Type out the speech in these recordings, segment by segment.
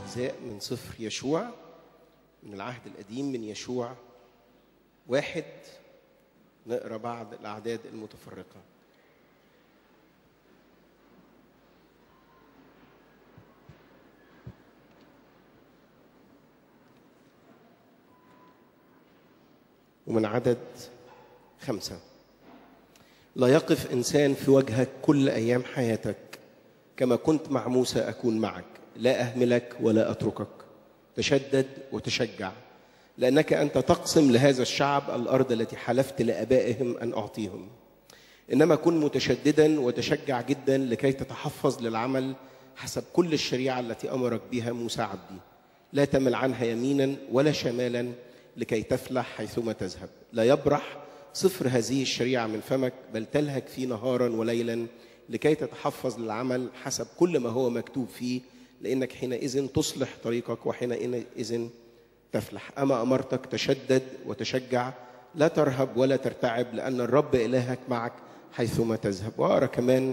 أجزاء من سفر يشوع من العهد القديم من يشوع واحد نقرا بعض الأعداد المتفرقة ومن عدد خمسة لا يقف إنسان في وجهك كل أيام حياتك كما كنت مع موسى أكون معك لا أهملك ولا أتركك تشدد وتشجع لأنك أنت تقسم لهذا الشعب الأرض التي حلفت لآبائهم أن أعطيهم إنما كن متشددا وتشجع جدا لكي تتحفظ للعمل حسب كل الشريعة التي أمرك بها موسى عبدي لا تمل عنها يمينا ولا شمالا لكي تفلح حيثما تذهب لا يبرح صفر هذه الشريعة من فمك بل تلهك فيه نهارا وليلا لكي تتحفظ للعمل حسب كل ما هو مكتوب فيه لأنك حينئذ تصلح طريقك وحينئذ تفلح أما أمرتك تشدد وتشجع لا ترهب ولا ترتعب لأن الرب إلهك معك حيثما تذهب وأقرأ كمان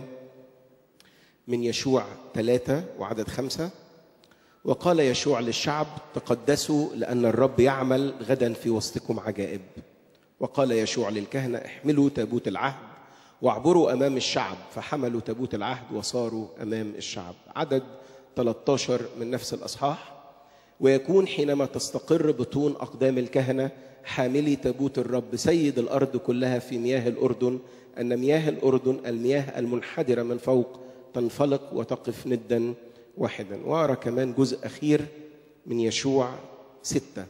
من يشوع ثلاثة وعدد خمسة وقال يشوع للشعب تقدسوا لأن الرب يعمل غدا في وسطكم عجائب وقال يشوع للكهنة احملوا تابوت العهد واعبروا أمام الشعب فحملوا تابوت العهد وصاروا أمام الشعب عدد 13 من نفس الأصحاح ويكون حينما تستقر بطون أقدام الكهنة حاملي تابوت الرب سيد الأرض كلها في مياه الأردن أن مياه الأردن المياه المنحدرة من فوق تنفلق وتقف ندا واحدا وأرى كمان جزء أخير من يشوع ستة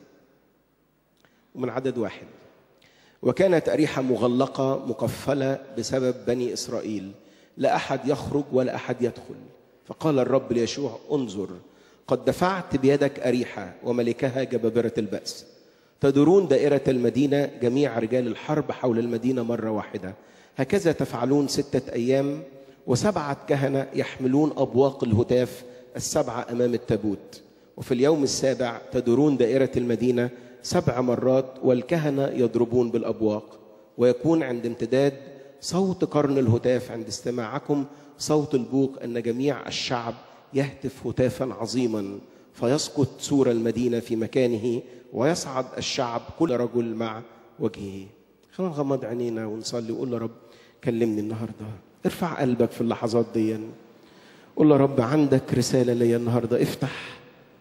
ومن عدد واحد وكانت أريحة مغلقة مقفلة بسبب بني إسرائيل لا أحد يخرج ولا أحد يدخل فقال الرب ليشوع انظر قد دفعت بيدك أريحة وملكها جبابرة البأس تدورون دائرة المدينة جميع رجال الحرب حول المدينة مرة واحدة هكذا تفعلون ستة أيام وسبعة كهنة يحملون أبواق الهتاف السبعة أمام التابوت وفي اليوم السابع تدورون دائرة المدينة سبع مرات والكهنة يضربون بالأبواق ويكون عند امتداد صوت قرن الهتاف عند استماعكم صوت البوق أن جميع الشعب يهتف هتافا عظيما فيسقط سور المدينة في مكانه ويصعد الشعب كل رجل مع وجهه خلينا نغمض عينينا ونصلي وقول يا رب كلمني النهارده ارفع قلبك في اللحظات دي قول يا رب عندك رسالة ليا النهارده افتح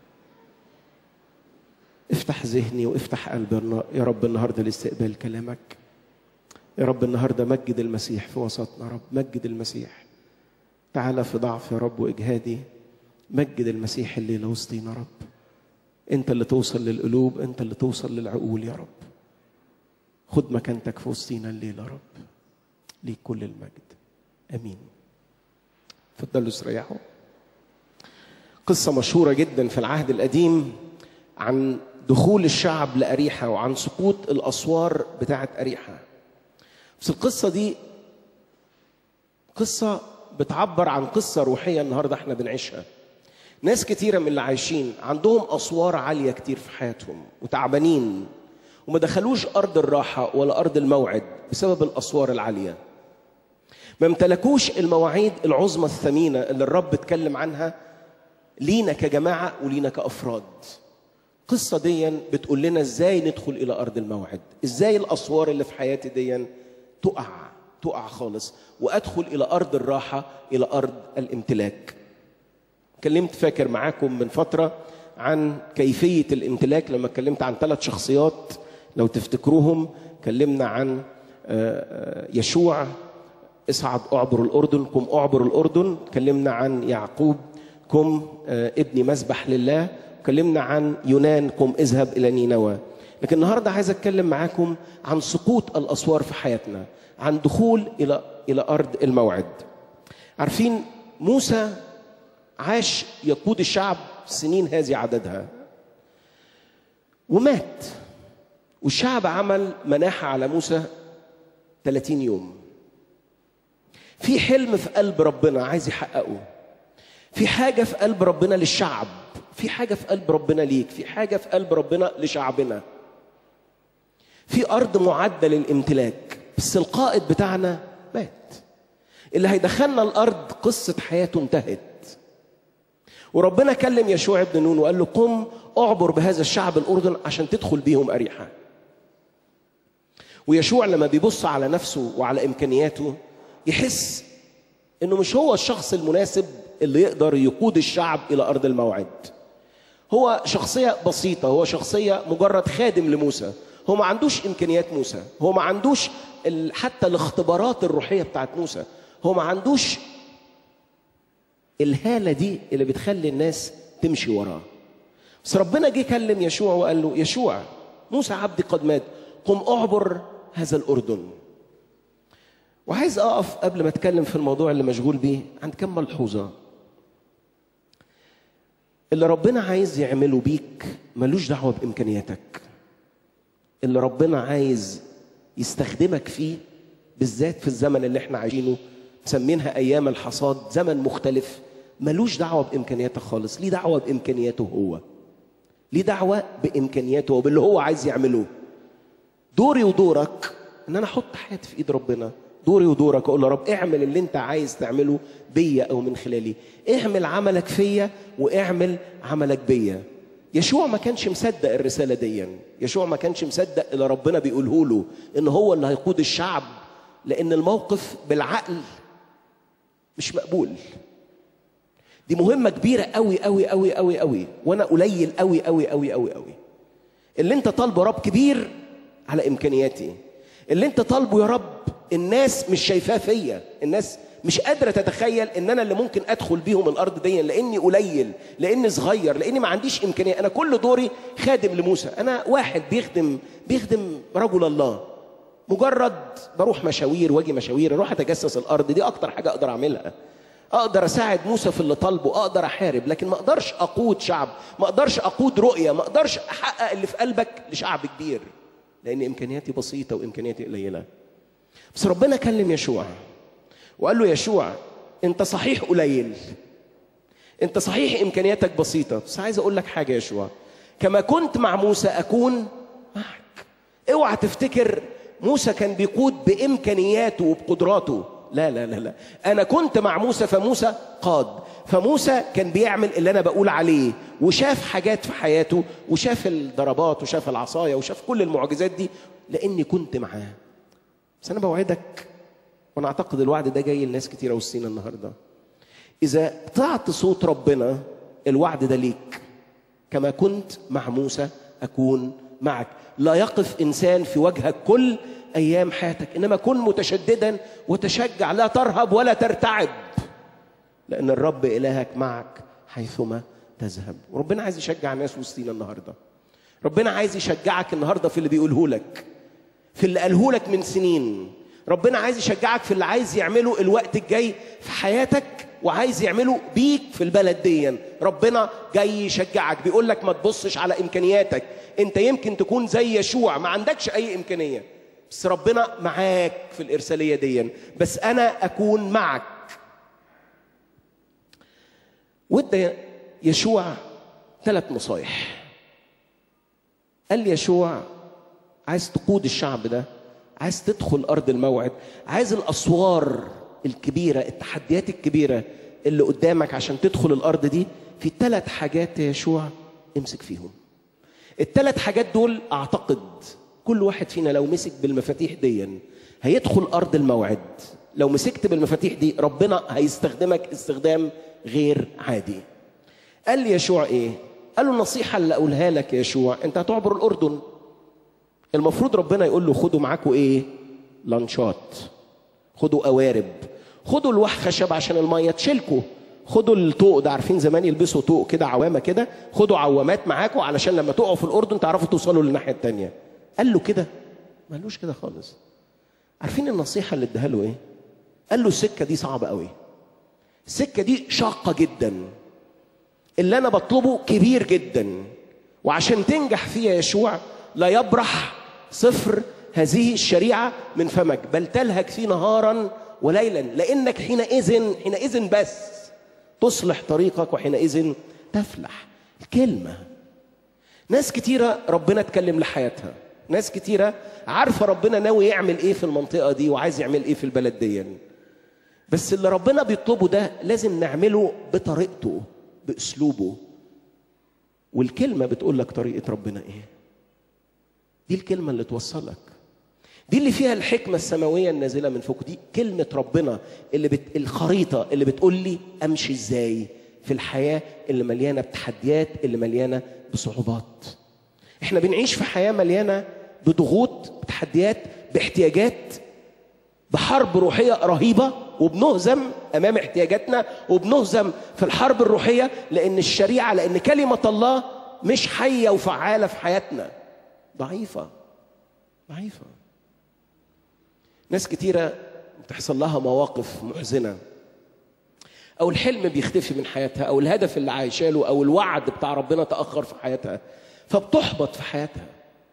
افتح ذهني وافتح قلبي يا رب النهارده لاستقبال كلامك يا رب النهارده مجد المسيح في وسطنا يا رب مجد المسيح تعالى في ضعف يا رب واجهادي مجد المسيح الليله وسطينا يا رب انت اللي توصل للقلوب انت اللي توصل للعقول يا رب خد مكانتك في وسطينا الليله يا رب ليك كل المجد امين اتفضلوا استريحوا قصه مشهوره جدا في العهد القديم عن دخول الشعب لأريحة وعن سقوط الأسوار بتاعة أريحة بس القصة دي قصة بتعبر عن قصة روحية النهاردة احنا بنعيشها ناس كتيرة من اللي عايشين عندهم أسوار عالية كتير في حياتهم وتعبانين وما دخلوش أرض الراحة ولا أرض الموعد بسبب الأسوار العالية ما امتلكوش المواعيد العظمى الثمينة اللي الرب اتكلم عنها لينا كجماعة ولينا كأفراد القصة دي بتقول لنا ازاي ندخل إلى أرض الموعد ازاي الأسوار اللي في حياتي دي تقع تقع خالص وأدخل إلى أرض الراحة إلى أرض الامتلاك كلمت فاكر معاكم من فترة عن كيفية الامتلاك لما اتكلمت عن ثلاث شخصيات لو تفتكروهم كلمنا عن يشوع اصعد اعبر الأردن كم اعبر الأردن كلمنا عن يعقوب كم ابني مسبح لله اتكلمنا عن يونان قم اذهب الى نينوى لكن النهارده عايز اتكلم معاكم عن سقوط الاسوار في حياتنا عن دخول الى الى ارض الموعد عارفين موسى عاش يقود الشعب سنين هذه عددها ومات والشعب عمل مناحة على موسى 30 يوم في حلم في قلب ربنا عايز يحققه في حاجة في قلب ربنا للشعب في حاجة في قلب ربنا ليك في حاجة في قلب ربنا لشعبنا في أرض معدة للامتلاك بس القائد بتاعنا مات اللي هيدخلنا الأرض قصة حياته انتهت وربنا كلم يشوع ابن نون وقال له قم اعبر بهذا الشعب الاردن عشان تدخل بيهم اريحه ويشوع لما بيبص على نفسه وعلى امكانياته يحس انه مش هو الشخص المناسب اللي يقدر يقود الشعب الى ارض الموعد هو شخصيه بسيطه هو شخصيه مجرد خادم لموسى هو ما عندوش امكانيات موسى هو ما عندوش ال- حتى الاختبارات الروحيه بتاعت موسى هو ما عندوش الهاله دي اللي بتخلي الناس تمشي وراه بس ربنا جه كلم يشوع وقال له يشوع موسى عبدي قد مات قم اعبر هذا الاردن وعايز اقف قبل ما اتكلم في الموضوع اللي مشغول بيه عند كم ملحوظه اللي ربنا عايز يعمله بيك ملوش دعوه بامكانياتك اللي ربنا عايز يستخدمك فيه بالذات في الزمن اللي احنا عايشينه مسمينها ايام الحصاد زمن مختلف ملوش دعوه بامكانياتك خالص ليه دعوه بامكانياته هو ليه دعوه بامكانياته وباللي هو عايز يعمله دوري ودورك ان انا احط حياتي في ايد ربنا دوري ودورك اقول له يا رب اعمل اللي انت عايز تعمله بيا او من خلالي اعمل عملك فيا واعمل عملك بيا يشوع ما كانش مصدق الرسالة دي يشوع ما كانش مصدق اللي ربنا بيقوله له ان هو اللي هيقود الشعب لان الموقف بالعقل مش مقبول دي مهمة كبيرة قوي قوي قوي قوي قوي وانا قليل قوي قوي قوي قوي قوي اللي انت طالبه يا رب كبير على امكانياتي اللي انت طالبه يا رب الناس مش شايفاه فيا الناس مش قادره تتخيل ان انا اللي ممكن ادخل بيهم الارض دي لاني قليل لاني صغير لاني ما عنديش امكانيه انا كل دوري خادم لموسى انا واحد بيخدم بيخدم رجل الله مجرد بروح مشاوير واجي مشاوير اروح اتجسس الارض دي اكتر حاجه اقدر اعملها اقدر اساعد موسى في اللي طالبه اقدر احارب لكن ما اقدرش اقود شعب ما اقدرش اقود رؤيه ما اقدرش احقق اللي في قلبك لشعب كبير لان امكانياتي بسيطه وامكانياتي قليله بس ربنا كلم يشوع وقال له يشوع انت صحيح قليل انت صحيح امكانياتك بسيطه بس عايز اقول لك حاجه يا يشوع كما كنت مع موسى اكون معك اوعى تفتكر موسى كان بيقود بامكانياته وبقدراته لا لا لا لا انا كنت مع موسى فموسى قاد فموسى كان بيعمل اللي انا بقول عليه وشاف حاجات في حياته وشاف الضربات وشاف العصايه وشاف كل المعجزات دي لاني كنت معاه بس انا بوعدك وانا اعتقد الوعد ده جاي لناس كتيره وسطينا النهارده اذا طعت صوت ربنا الوعد ده ليك كما كنت مع موسى اكون معك لا يقف انسان في وجهك كل ايام حياتك انما كن متشددا وتشجع لا ترهب ولا ترتعب لان الرب الهك معك حيثما تذهب وربنا عايز يشجع الناس وسطينا النهارده ربنا عايز يشجعك النهارده في اللي بيقوله لك في اللي قاله لك من سنين ربنا عايز يشجعك في اللي عايز يعمله الوقت الجاي في حياتك وعايز يعمله بيك في البلد دي ربنا جاي يشجعك بيقول لك ما تبصش على امكانياتك انت يمكن تكون زي يشوع ما عندكش اي امكانيه بس ربنا معاك في الارساليه دي بس انا اكون معك وادى يشوع ثلاث نصايح قال يشوع عايز تقود الشعب ده عايز تدخل ارض الموعد عايز الاسوار الكبيره التحديات الكبيره اللي قدامك عشان تدخل الارض دي في ثلاث حاجات يا يشوع امسك فيهم الثلاث حاجات دول اعتقد كل واحد فينا لو مسك بالمفاتيح دي هيدخل ارض الموعد لو مسكت بالمفاتيح دي ربنا هيستخدمك استخدام غير عادي قال لي يشوع ايه قال له النصيحه اللي اقولها لك يا يشوع انت هتعبر الاردن المفروض ربنا يقول له خدوا معاكم ايه لانشات خدوا قوارب خدوا لوح خشب عشان الميه تشيلكوا خدوا الطوق ده عارفين زمان يلبسوا طوق كده عوامه كده خدوا عوامات معاكم علشان لما تقعوا في الاردن تعرفوا توصلوا للناحيه التانية قال له كده ما قالوش كده خالص عارفين النصيحه اللي اداها له ايه قال له السكه دي صعبه قوي السكه دي شاقه جدا اللي انا بطلبه كبير جدا وعشان تنجح فيه يا يشوع لا يبرح صفر هذه الشريعة من فمك بل تلهج فيه نهارا وليلا لأنك حينئذ حينئذ بس تصلح طريقك وحينئذ تفلح الكلمة ناس كتيرة ربنا اتكلم لحياتها ناس كتيرة عارفة ربنا ناوي يعمل ايه في المنطقة دي وعايز يعمل ايه في البلد دي بس اللي ربنا بيطلبه ده لازم نعمله بطريقته باسلوبه والكلمه بتقول لك طريقه ربنا ايه دي الكلمه اللي توصلك دي اللي فيها الحكمه السماويه النازله من فوق دي كلمه ربنا اللي بت... الخريطه اللي بتقول لي امشي ازاي في الحياه اللي مليانه بتحديات اللي مليانه بصعوبات احنا بنعيش في حياه مليانه بضغوط بتحديات باحتياجات بحرب روحيه رهيبه وبنهزم امام احتياجاتنا وبنهزم في الحرب الروحيه لان الشريعه لان كلمه الله مش حيه وفعاله في حياتنا ضعيفه ضعيفه ناس كتيره بتحصل لها مواقف محزنه او الحلم بيختفي من حياتها او الهدف اللي عايشاله او الوعد بتاع ربنا تاخر في حياتها فبتحبط في حياتها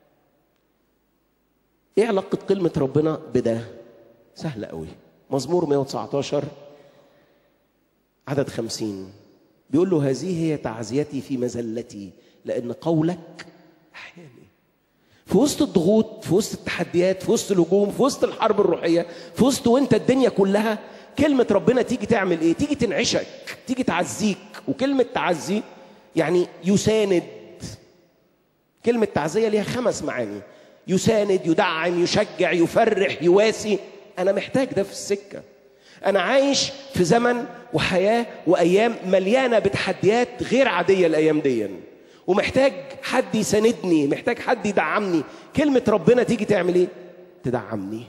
ايه علاقه كلمه ربنا بده سهله قوي مزمور 119 عدد خمسين بيقول له هذه هي تعزيتي في مزلتي لأن قولك أحياني في وسط الضغوط في وسط التحديات في وسط الهجوم في وسط الحرب الروحية في وسط وانت الدنيا كلها كلمة ربنا تيجي تعمل ايه تيجي تنعشك تيجي تعزيك وكلمة تعزي يعني يساند كلمة تعزية ليها خمس معاني يساند يدعم يشجع يفرح يواسي أنا محتاج ده في السكة أنا عايش في زمن وحياة وأيام مليانة بتحديات غير عادية الأيام دي ومحتاج حد يساندني محتاج حد يدعمني كلمة ربنا تيجي تعمل إيه؟ تدعمني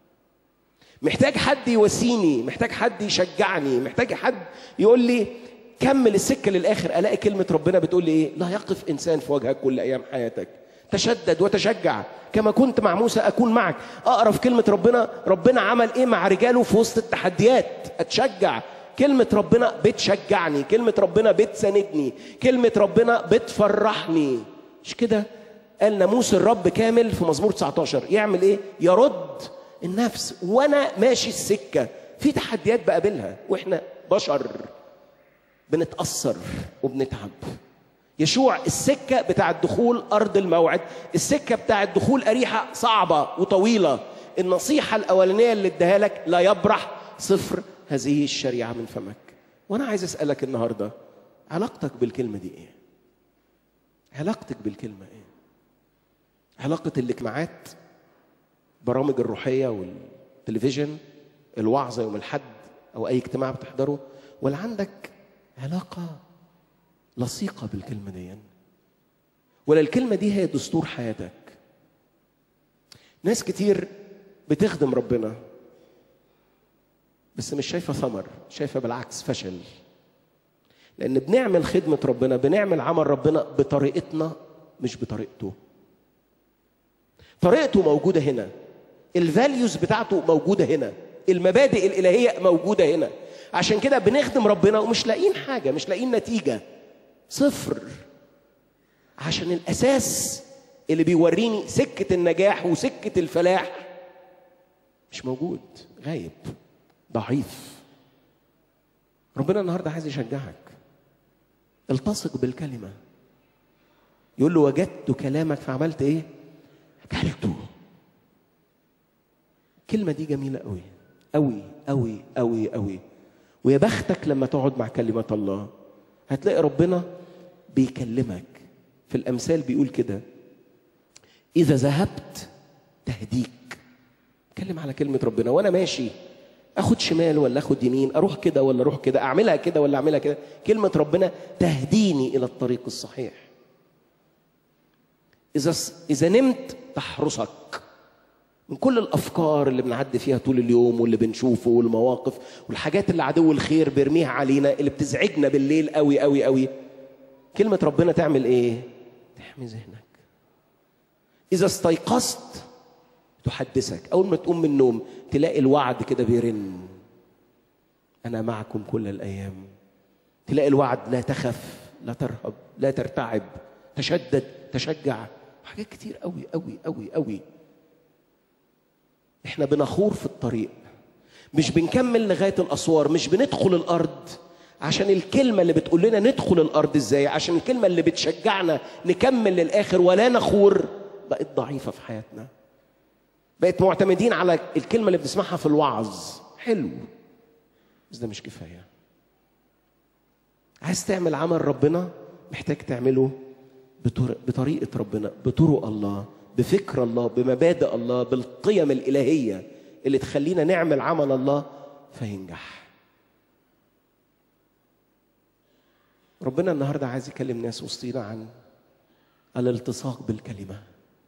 محتاج حد يواسيني محتاج حد يشجعني محتاج حد يقول لي كمل السكة للآخر ألاقي كلمة ربنا بتقول لي إيه لا يقف إنسان في وجهك كل أيام حياتك تشدد وتشجع كما كنت مع موسى أكون معك أقرأ في كلمة ربنا ربنا عمل إيه مع رجاله في وسط التحديات أتشجع كلمة ربنا بتشجعني كلمة ربنا بتساندني كلمة ربنا بتفرحني مش كده قال ناموس الرب كامل في مزمور 19 يعمل ايه يرد النفس وانا ماشي السكة في تحديات بقابلها واحنا بشر بنتأثر وبنتعب يشوع السكة بتاع الدخول أرض الموعد السكة بتاع الدخول أريحة صعبة وطويلة النصيحة الأولانية اللي اداها لك لا يبرح صفر هذه الشريعة من فمك وأنا عايز أسألك النهاردة علاقتك بالكلمة دي إيه؟ علاقتك بالكلمة إيه؟ علاقة الاجتماعات برامج الروحية والتلفزيون الوعظة يوم الحد أو أي اجتماع بتحضره ولا عندك علاقة لصيقة بالكلمة دي ولا الكلمة دي هي دستور حياتك ناس كتير بتخدم ربنا بس مش شايفة ثمر شايفة بالعكس فشل لأن بنعمل خدمة ربنا بنعمل عمل ربنا بطريقتنا مش بطريقته طريقته موجودة هنا الفاليوز بتاعته موجودة هنا المبادئ الإلهية موجودة هنا عشان كده بنخدم ربنا ومش لاقيين حاجة مش لاقيين نتيجة صفر عشان الأساس اللي بيوريني سكة النجاح وسكة الفلاح مش موجود غايب ضعيف ربنا النهارده عايز يشجعك التصق بالكلمة يقول له وجدت كلامك فعملت ايه؟ أكلته الكلمة دي جميلة قوي قوي قوي قوي قوي ويا بختك لما تقعد مع كلمة الله هتلاقي ربنا بيكلمك في الأمثال بيقول كده إذا ذهبت تهديك اتكلم على كلمة ربنا وأنا ماشي اخد شمال ولا اخد يمين اروح كده ولا اروح كده اعملها كده ولا اعملها كده كلمه ربنا تهديني الى الطريق الصحيح اذا اذا نمت تحرسك من كل الافكار اللي بنعدي فيها طول اليوم واللي بنشوفه والمواقف والحاجات اللي عدو الخير بيرميها علينا اللي بتزعجنا بالليل قوي قوي قوي كلمه ربنا تعمل ايه تحمي ذهنك اذا استيقظت تحدثك اول ما تقوم من النوم تلاقي الوعد كده بيرن انا معكم كل الايام تلاقي الوعد لا تخف لا ترهب لا ترتعب تشدد تشجع حاجات كتير قوي قوي قوي قوي احنا بنخور في الطريق مش بنكمل لغايه الاسوار مش بندخل الارض عشان الكلمة اللي بتقول لنا ندخل الأرض إزاي عشان الكلمة اللي بتشجعنا نكمل للآخر ولا نخور بقت ضعيفة في حياتنا بقت معتمدين على الكلمة اللي بنسمعها في الوعظ حلو بس ده مش كفاية عايز تعمل عمل ربنا محتاج تعمله بطرق بطريقة ربنا بطرق الله بفكر الله بمبادئ الله بالقيم الإلهية اللي تخلينا نعمل عمل الله فينجح ربنا النهارده عايز يكلم ناس وسطينا عن الالتصاق بالكلمة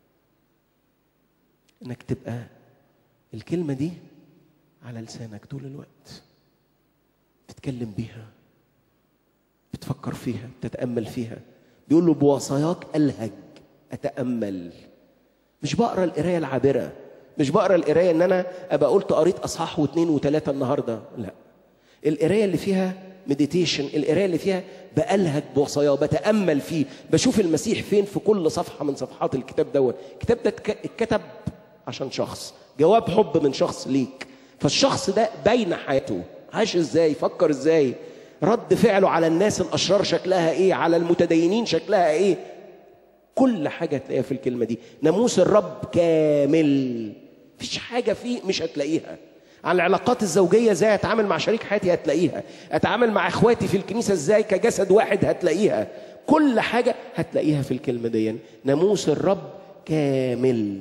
انك تبقى الكلمة دي على لسانك طول الوقت تتكلم بيها بتفكر فيها بتتأمل فيها بيقول له بوصاياك ألهج أتأمل مش بقرا القراية العابرة مش بقرا القراية إن أنا أبقى قلت قريت أصحاح واثنين وثلاثة النهاردة لا القراية اللي فيها مديتيشن القراية اللي فيها بألهج بوصاياه بتأمل فيه بشوف المسيح فين في كل صفحة من صفحات الكتاب دوت الكتاب ده اتكتب عشان شخص جواب حب من شخص ليك فالشخص ده باين حياته عاش ازاي فكر ازاي رد فعله على الناس الاشرار شكلها ايه على المتدينين شكلها ايه كل حاجه تلاقيها في الكلمه دي ناموس الرب كامل مفيش حاجه فيه مش هتلاقيها عن العلاقات الزوجيه ازاي اتعامل مع شريك حياتي هتلاقيها اتعامل مع اخواتي في الكنيسه ازاي كجسد واحد هتلاقيها كل حاجه هتلاقيها في الكلمه دي ناموس الرب كامل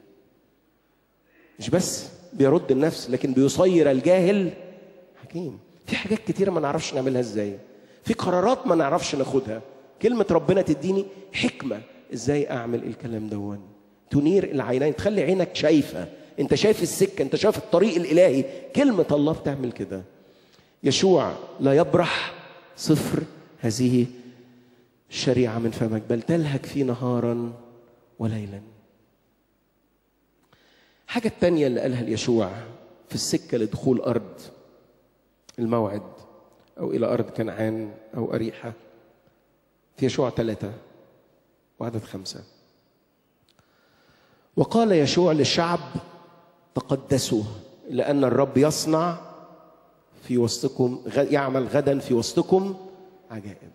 مش بس بيرد النفس لكن بيصير الجاهل حكيم في حاجات كتيره ما نعرفش نعملها ازاي في قرارات ما نعرفش ناخدها كلمه ربنا تديني حكمه ازاي اعمل الكلام دون تنير العينين تخلي عينك شايفه انت شايف السكه انت شايف الطريق الالهي كلمه الله بتعمل كده يشوع لا يبرح صفر هذه الشريعه من فمك بل تلهك في نهارا وليلا حاجة التانية اللي قالها ليشوع في السكة لدخول أرض الموعد أو إلى أرض كنعان أو أريحة في يشوع ثلاثة وعدد خمسة وقال يشوع للشعب تقدسوا لأن الرب يصنع في وسطكم يعمل غدا في وسطكم عجائب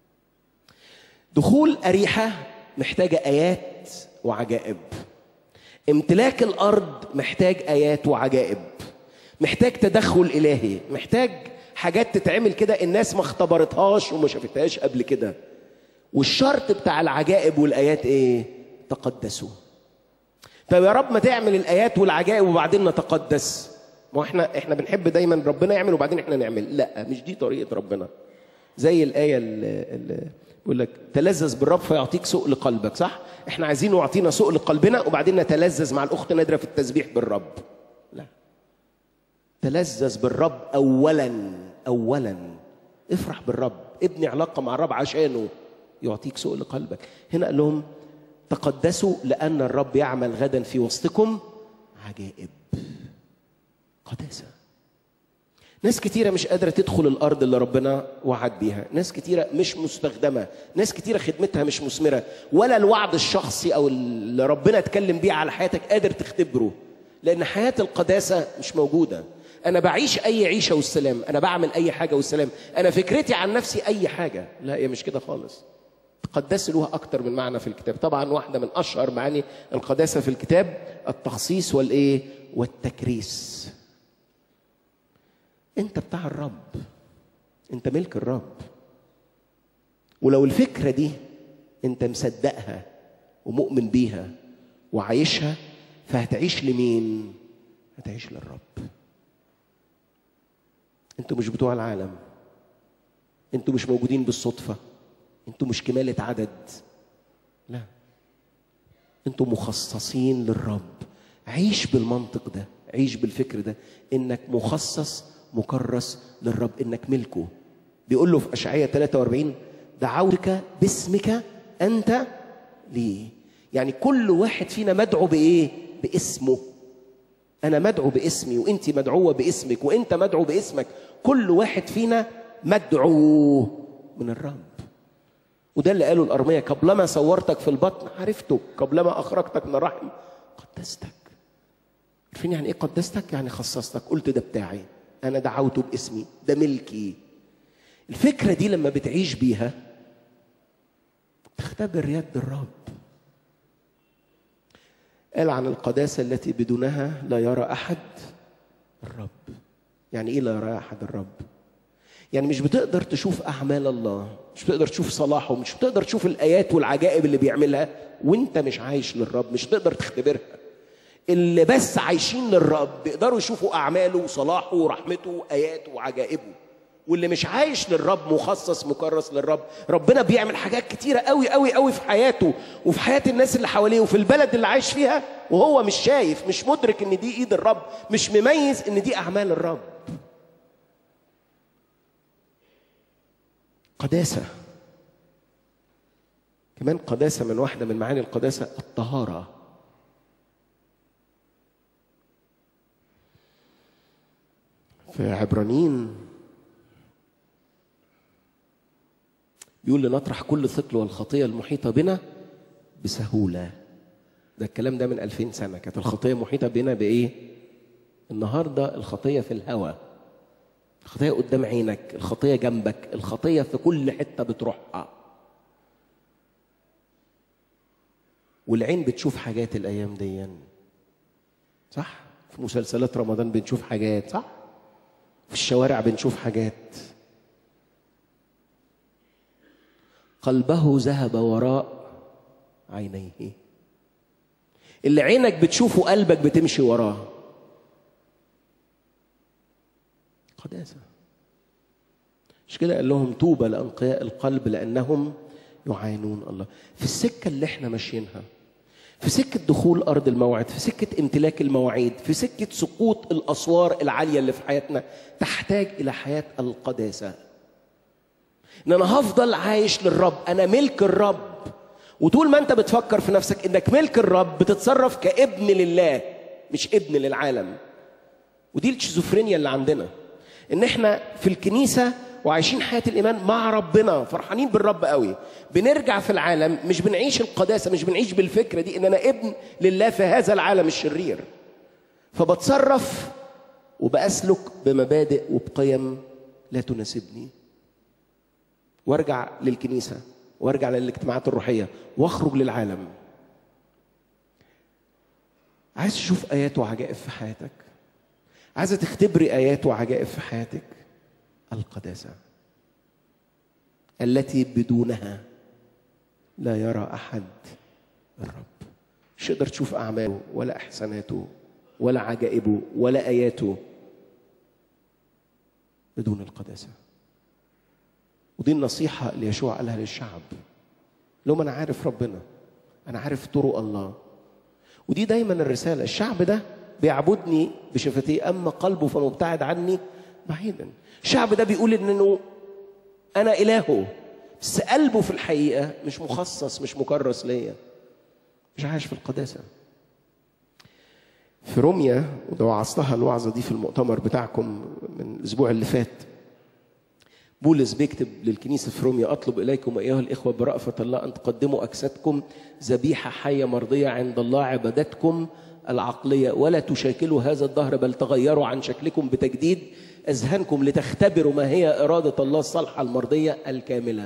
دخول أريحة محتاجة آيات وعجائب امتلاك الارض محتاج ايات وعجائب محتاج تدخل الهي محتاج حاجات تتعمل كده الناس ما اختبرتهاش وما شافتهاش قبل كده والشرط بتاع العجائب والايات ايه تقدسوا طب يا رب ما تعمل الايات والعجائب وبعدين نتقدس ما احنا احنا بنحب دايما ربنا يعمل وبعدين احنا نعمل لا مش دي طريقه ربنا زي الايه اللي بيقول لك تلذذ بالرب فيعطيك سؤل قلبك صح احنا عايزينه يعطينا سؤل قلبنا وبعدين نتلذذ مع الاخت نادره في التسبيح بالرب لا تلذذ بالرب اولا اولا افرح بالرب ابني علاقه مع الرب عشانه يعطيك سؤل قلبك هنا قال لهم تقدسوا لان الرب يعمل غدا في وسطكم عجائب قداسه ناس كتيرة مش قادرة تدخل الأرض اللي ربنا وعد بيها ناس كتيرة مش مستخدمة ناس كتيرة خدمتها مش مثمرة ولا الوعد الشخصي أو اللي ربنا اتكلم بيه على حياتك قادر تختبره لأن حياة القداسة مش موجودة أنا بعيش أي عيشة والسلام أنا بعمل أي حاجة والسلام أنا فكرتي عن نفسي أي حاجة لا هي مش كده خالص القداسة له أكتر من معنى في الكتاب طبعا واحدة من أشهر معاني القداسة في الكتاب التخصيص والإيه والتكريس انت بتاع الرب انت ملك الرب ولو الفكره دي انت مصدقها ومؤمن بيها وعايشها فهتعيش لمين هتعيش للرب انتوا مش بتوع العالم انتوا مش موجودين بالصدفه انتوا مش كماله عدد لا انتوا مخصصين للرب عيش بالمنطق ده عيش بالفكر ده انك مخصص مكرس للرب انك ملكه بيقول له في اشعياء 43 دعوتك باسمك انت لي يعني كل واحد فينا مدعو بايه باسمه انا مدعو باسمي وانت مدعوه باسمك وانت مدعو باسمك كل واحد فينا مدعو من الرب وده اللي قاله الارميه قبلما صورتك في البطن عرفتك قبلما اخرجتك من الرحم قدستك عارفين يعني ايه قدستك يعني خصصتك قلت ده بتاعي انا دعوته باسمي ده ملكي الفكره دي لما بتعيش بيها تختبر يد الرب قال عن القداسه التي بدونها لا يرى احد الرب يعني ايه لا يرى احد الرب يعني مش بتقدر تشوف اعمال الله مش بتقدر تشوف صلاحه مش بتقدر تشوف الايات والعجائب اللي بيعملها وانت مش عايش للرب مش تقدر تختبرها اللي بس عايشين للرب بيقدروا يشوفوا اعماله وصلاحه ورحمته واياته وعجائبه واللي مش عايش للرب مخصص مكرس للرب ربنا بيعمل حاجات كتيرة قوي قوي قوي في حياته وفي حياة الناس اللي حواليه وفي البلد اللي عايش فيها وهو مش شايف مش مدرك ان دي ايد الرب مش مميز ان دي اعمال الرب قداسة كمان قداسة من واحدة من معاني القداسة الطهارة في عبرانيين بيقول لنطرح كل ثقل والخطية المحيطة بنا بسهولة ده الكلام ده من ألفين سنة كانت الخطية محيطة بنا بإيه؟ النهاردة الخطية في الهوى الخطية قدام عينك الخطية جنبك الخطية في كل حتة بتروحها والعين بتشوف حاجات الأيام دي صح؟ في مسلسلات رمضان بنشوف حاجات صح؟ في الشوارع بنشوف حاجات قلبه ذهب وراء عينيه اللي عينك بتشوفه قلبك بتمشي وراه قداسة مش كده قال لهم طوبى لأنقياء القلب لأنهم يعاينون الله في السكة اللي احنا ماشيينها في سكة دخول أرض الموعد في سكة امتلاك المواعيد في سكة سقوط الأسوار العالية اللي في حياتنا تحتاج إلى حياة القداسة إن أنا هفضل عايش للرب أنا ملك الرب وطول ما أنت بتفكر في نفسك إنك ملك الرب بتتصرف كابن لله مش ابن للعالم ودي الشيزوفرينيا اللي عندنا ان احنا في الكنيسه وعايشين حياه الايمان مع ربنا فرحانين بالرب قوي بنرجع في العالم مش بنعيش القداسه مش بنعيش بالفكره دي ان انا ابن لله في هذا العالم الشرير فبتصرف وبأسلك بمبادئ وبقيم لا تناسبني وارجع للكنيسه وارجع للاجتماعات الروحيه واخرج للعالم عايز تشوف ايات وعجائب في حياتك عايزه تختبري ايات وعجائب في حياتك القداسه التي بدونها لا يرى احد الرب مش يقدر تشوف اعماله ولا احساناته ولا عجائبه ولا اياته بدون القداسه ودي النصيحه اللي يشوع قالها للشعب لهم انا عارف ربنا انا عارف طرق الله ودي دايما الرساله الشعب ده بيعبدني بشفتيه اما قلبه فمبتعد عني بعيدا الشعب ده بيقول انه انا الهه بس قلبه في الحقيقه مش مخصص مش مكرس ليا مش عايش في القداسه في روميا وده وعظتها الوعظه دي في المؤتمر بتاعكم من الاسبوع اللي فات بولس بيكتب للكنيسة في روميا أطلب إليكم أيها الإخوة برأفة الله أن تقدموا أجسادكم ذبيحة حية مرضية عند الله عبادتكم العقلية ولا تشاكلوا هذا الدهر بل تغيروا عن شكلكم بتجديد أذهانكم لتختبروا ما هي إرادة الله الصالحة المرضية الكاملة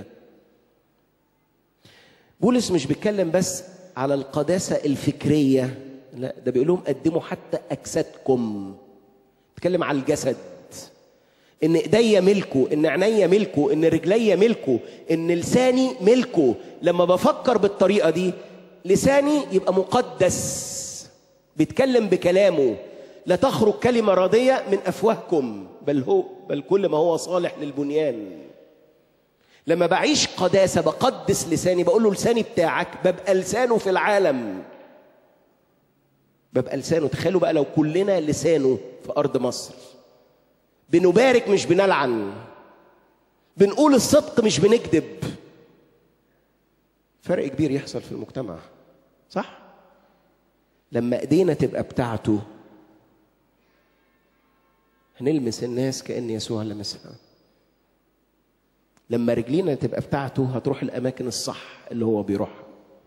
بولس مش بيتكلم بس على القداسة الفكرية لا ده بيقول لهم قدموا حتى أجسادكم بيتكلم على الجسد ان ايديا ملكه ان عينيا ملكه ان رجليا ملكه ان لساني ملكه لما بفكر بالطريقه دي لساني يبقى مقدس بيتكلم بكلامه لا تخرج كلمه راضيه من افواهكم بل هو بل كل ما هو صالح للبنيان لما بعيش قداسه بقدس لساني بقول له لساني بتاعك ببقى لسانه في العالم ببقى لسانه تخيلوا بقى لو كلنا لسانه في ارض مصر بنبارك مش بنلعن بنقول الصدق مش بنكذب فرق كبير يحصل في المجتمع صح لما ايدينا تبقى بتاعته هنلمس الناس كأن يسوع لمسها لما رجلينا تبقى بتاعته هتروح الأماكن الصح اللي هو بيروحها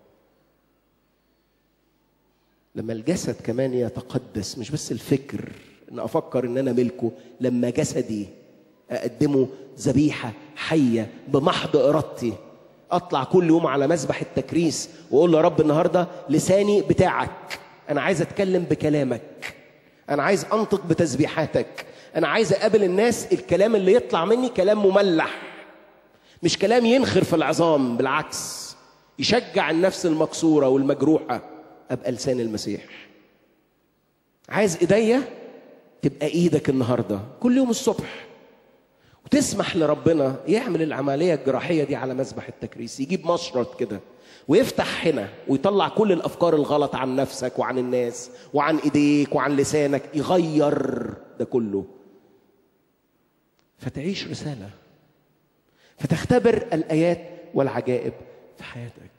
لما الجسد كمان يتقدس مش بس الفكر ان افكر ان انا ملكه لما جسدي اقدمه ذبيحه حيه بمحض ارادتي اطلع كل يوم على مذبح التكريس واقول له يا رب النهارده لساني بتاعك انا عايز اتكلم بكلامك انا عايز انطق بتسبيحاتك انا عايز اقابل الناس الكلام اللي يطلع مني كلام مملح مش كلام ينخر في العظام بالعكس يشجع النفس المكسوره والمجروحه ابقى لسان المسيح عايز ايديا تبقى ايدك النهارده كل يوم الصبح وتسمح لربنا يعمل العمليه الجراحيه دي على مذبح التكريس يجيب مشرط كده ويفتح هنا ويطلع كل الافكار الغلط عن نفسك وعن الناس وعن ايديك وعن لسانك يغير ده كله فتعيش رساله فتختبر الايات والعجائب في حياتك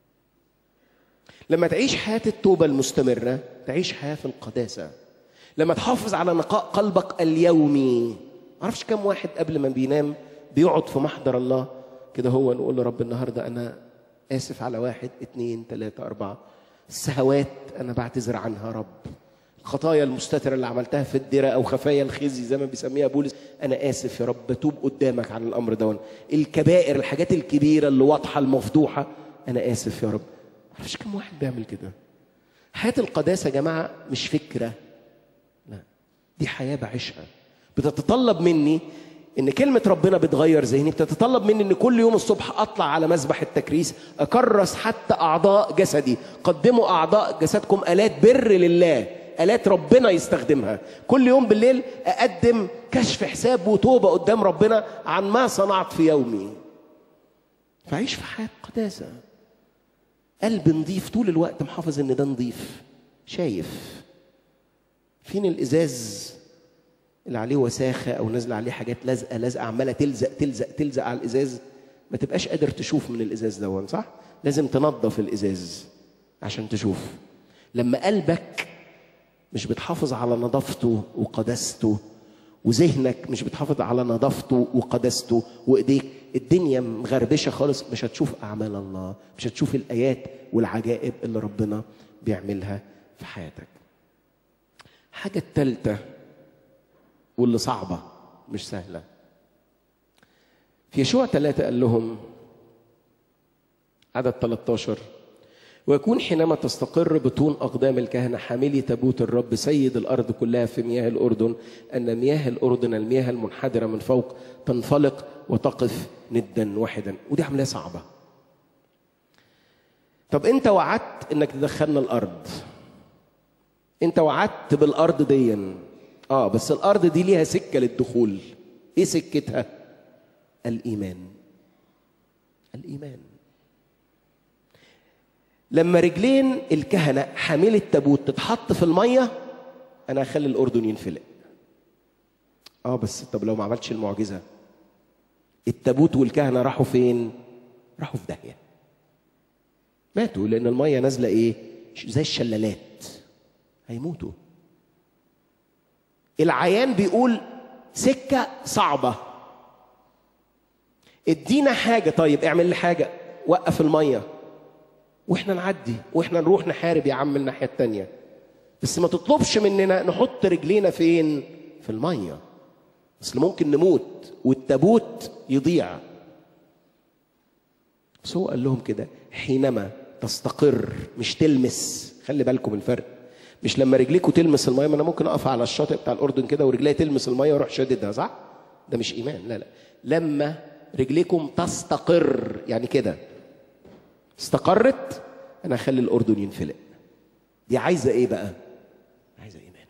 لما تعيش حياه التوبه المستمره تعيش حياه في القداسه لما تحافظ على نقاء قلبك اليومي معرفش كم واحد قبل ما بينام بيقعد في محضر الله كده هو نقول له رب النهارده انا اسف على واحد اتنين تلاته اربعه السهوات انا بعتذر عنها رب الخطايا المستترة اللي عملتها في الدرة أو خفايا الخزي زي ما بيسميها بولس أنا آسف يا رب بتوب قدامك عن الأمر ده الكبائر الحاجات الكبيرة اللي واضحة المفضوحة أنا آسف يا رب معرفش كم واحد بيعمل كده حياة القداسة يا جماعة مش فكرة لا دي حياة بعيشها بتتطلب مني ان كلمة ربنا بتغير ذهني بتتطلب مني ان كل يوم الصبح اطلع على مذبح التكريس اكرس حتى اعضاء جسدي قدموا اعضاء جسدكم الات بر لله الات ربنا يستخدمها كل يوم بالليل اقدم كشف حساب وتوبة قدام ربنا عن ما صنعت في يومي فعيش في حياة قداسة قلب نضيف طول الوقت محافظ ان ده نضيف شايف فين الازاز اللي عليه وساخه او نازله عليه حاجات لازقه لازقه عماله تلزق تلزق تلزق على الازاز ما تبقاش قادر تشوف من الازاز دون صح لازم تنظف الازاز عشان تشوف لما قلبك مش بتحافظ على نظافته وقداسته وذهنك مش بتحافظ على نظافته وقداسته وايديك الدنيا مغربشه خالص مش هتشوف اعمال الله مش هتشوف الايات والعجائب اللي ربنا بيعملها في حياتك حاجه الثالثه واللي صعبة مش سهلة في يشوع ثلاثة قال لهم عدد 13 ويكون حينما تستقر بطون أقدام الكهنة حاملي تابوت الرب سيد الأرض كلها في مياه الأردن أن مياه الأردن المياه المنحدرة من فوق تنفلق وتقف ندا واحدا ودي عملية صعبة طب أنت وعدت إنك تدخلنا الأرض أنت وعدت بالأرض ديًا اه بس الارض دي ليها سكه للدخول ايه سكتها الايمان الايمان لما رجلين الكهنه حامل التابوت تتحط في الميه انا هخلي الاردن ينفلق اه بس طب لو ما عملتش المعجزه التابوت والكهنه راحوا فين راحوا في داهيه ماتوا لان الميه نازله ايه زي الشلالات هيموتوا العيان بيقول سكة صعبة ادينا حاجة طيب اعمل لي حاجة وقف المية واحنا نعدي واحنا نروح نحارب يا عم الناحية التانية بس ما تطلبش مننا نحط رجلينا فين في المية اصل ممكن نموت والتابوت يضيع بس هو قال لهم كده حينما تستقر مش تلمس خلي بالكم الفرق مش لما رجليكوا تلمس الميه ما انا ممكن اقف على الشاطئ بتاع الاردن كده ورجلي تلمس الميه واروح شاددها صح؟ ده مش ايمان لا لا لما رجليكم تستقر يعني كده استقرت انا هخلي الاردن ينفلق دي عايزه ايه بقى؟ عايزه ايمان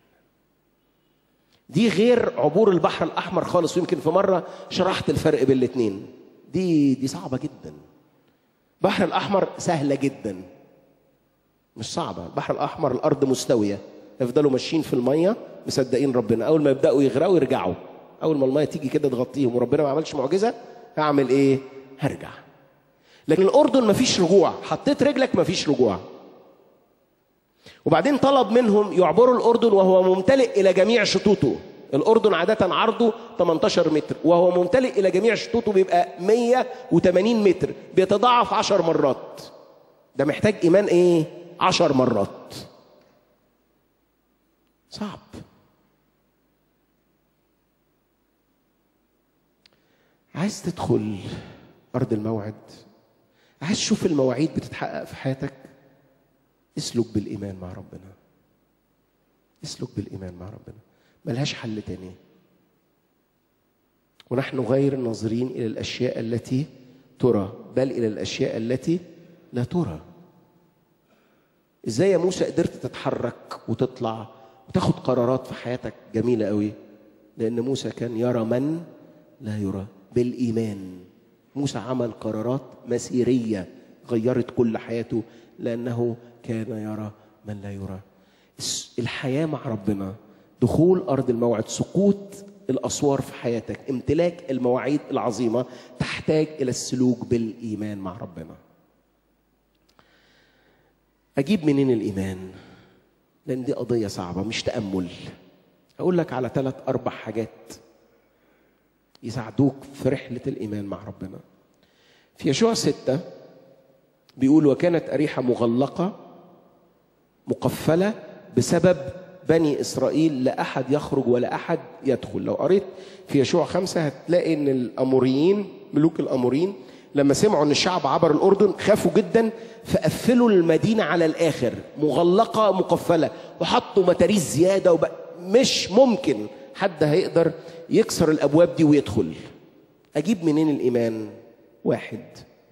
دي غير عبور البحر الاحمر خالص ويمكن في مره شرحت الفرق بين الاثنين دي دي صعبه جدا البحر الاحمر سهله جدا مش صعبة البحر الأحمر الأرض مستوية يفضلوا ماشيين في المية مصدقين ربنا أول ما يبدأوا يغرقوا يرجعوا أول ما المية تيجي كده تغطيهم وربنا ما عملش معجزة هعمل إيه؟ هرجع لكن الأردن مفيش رجوع حطيت رجلك مفيش رجوع وبعدين طلب منهم يعبروا الأردن وهو ممتلئ إلى جميع شطوطه الأردن عادة عرضه 18 متر وهو ممتلئ إلى جميع شطوطه بيبقى 180 متر بيتضاعف 10 مرات ده محتاج إيمان إيه؟ عشر مرات صعب عايز تدخل أرض الموعد عايز تشوف المواعيد بتتحقق في حياتك اسلك بالإيمان مع ربنا اسلك بالإيمان مع ربنا ملهاش حل تاني ونحن غير ناظرين الى الاشياء التي ترى بل الى الاشياء التي لا ترى ازاي يا موسى قدرت تتحرك وتطلع وتاخد قرارات في حياتك جميله قوي لان موسى كان يرى من لا يرى بالايمان موسى عمل قرارات مسيريه غيرت كل حياته لانه كان يرى من لا يرى الحياه مع ربنا دخول ارض الموعد سقوط الاسوار في حياتك امتلاك المواعيد العظيمه تحتاج الى السلوك بالايمان مع ربنا اجيب منين الايمان لان دي قضيه صعبه مش تامل اقول لك على ثلاث اربع حاجات يساعدوك في رحله الايمان مع ربنا في يشوع ستة بيقول وكانت أريحة مغلقة مقفلة بسبب بني إسرائيل لا أحد يخرج ولا أحد يدخل لو قريت في يشوع خمسة هتلاقي إن الأموريين ملوك الأموريين لما سمعوا إن الشعب عبر الأردن خافوا جدا فقفلوا المدينة على الآخر مغلقة مقفلة وحطوا متاريس زيادة وب... مش ممكن حد هيقدر يكسر الأبواب دي ويدخل أجيب منين الإيمان؟ واحد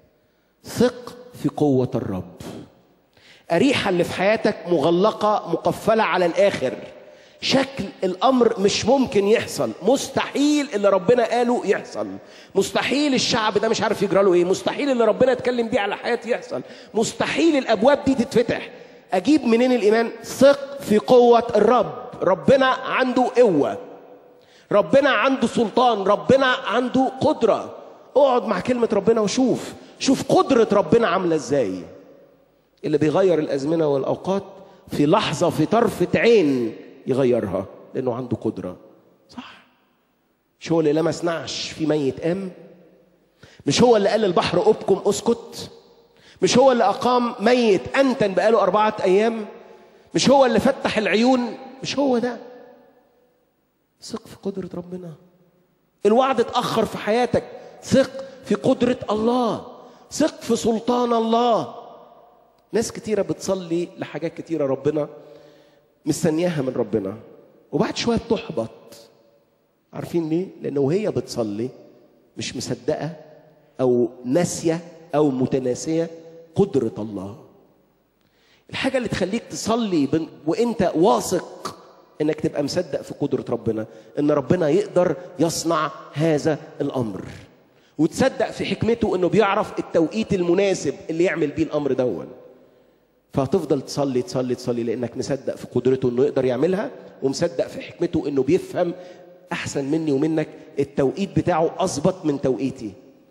ثق في قوة الرب أريحة اللي في حياتك مغلقة مقفلة على الآخر شكل الأمر مش ممكن يحصل مستحيل اللي ربنا قاله يحصل مستحيل الشعب ده مش عارف يجرى له إيه مستحيل اللي ربنا اتكلم بيه على حياتي يحصل مستحيل الأبواب دي تتفتح أجيب منين الإيمان ثق في قوة الرب ربنا عنده قوة ربنا عنده سلطان ربنا عنده قدره اقعد مع كلمة ربنا وشوف شوف قدرة ربنا عاملة ازاي اللي بيغير الأزمنة والأوقات في لحظة في طرفة عين يغيرها لأنه عنده قدرة صح مش هو اللي لمس نعش في ميت قام مش هو اللي قال البحر أبكم أسكت مش هو اللي أقام ميت أنتن بقاله أربعة أيام مش هو اللي فتح العيون مش هو ده ثق في قدرة ربنا الوعد اتأخر في حياتك ثق في قدرة الله ثق في سلطان الله ناس كتيرة بتصلي لحاجات كتيرة ربنا مستنياها من ربنا وبعد شوية بتحبط عارفين ليه؟ لأنه وهي بتصلي مش مصدقة أو ناسية أو متناسية قدرة الله الحاجة اللي تخليك تصلي وانت واثق انك تبقى مصدق في قدرة ربنا ان ربنا يقدر يصنع هذا الامر وتصدق في حكمته انه بيعرف التوقيت المناسب اللي يعمل بيه الامر دون فهتفضل تصلي تصلي تصلي لانك مصدق في قدرته انه يقدر يعملها ومصدق في حكمته انه بيفهم احسن مني ومنك التوقيت بتاعه اظبط من توقيتي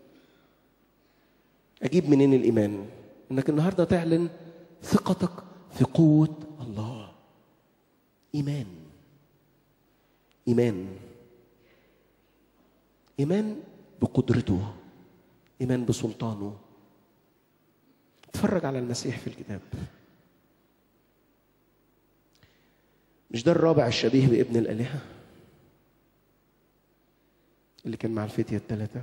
اجيب منين الايمان انك النهارده تعلن ثقتك في قوه الله ايمان ايمان ايمان بقدرته ايمان بسلطانه اتفرج على المسيح في الكتاب مش ده الرابع الشبيه بابن الالهه اللي كان مع الفتيه الثلاثه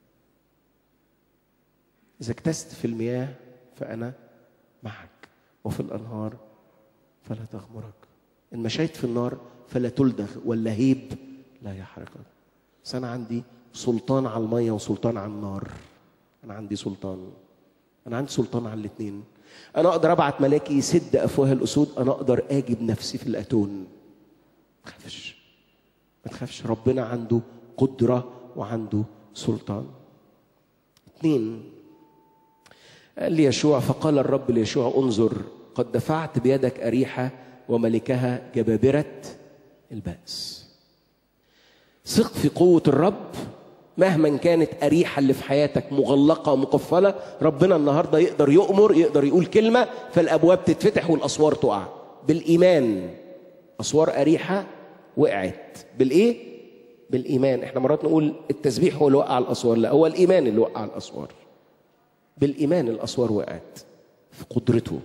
اذا اكتست في المياه فانا معك وفي الانهار فلا تغمرك ان مشيت في النار فلا تلدغ واللهيب لا يحرقك بس انا عندي سلطان على الميه وسلطان على النار انا عندي سلطان انا عندي سلطان على الاثنين انا اقدر ابعت ملاكي يسد افواه الاسود انا اقدر اجي بنفسي في الاتون ما تخافش ما تخافش ربنا عنده قدره وعنده سلطان اثنين قال لي يشوع فقال الرب ليشوع انظر قد دفعت بيدك أريحة وملكها جبابرة البأس ثق في قوة الرب مهما كانت أريحة اللي في حياتك مغلقة مقفلة ربنا النهاردة يقدر يؤمر يقدر يقول كلمة فالأبواب تتفتح والأسوار تقع بالإيمان أسوار أريحة وقعت بالإيه؟ بالإيمان احنا مرات نقول التسبيح هو اللي وقع الأسوار لا هو الإيمان اللي وقع الأسوار بالإيمان الأسوار وقعت في قدرته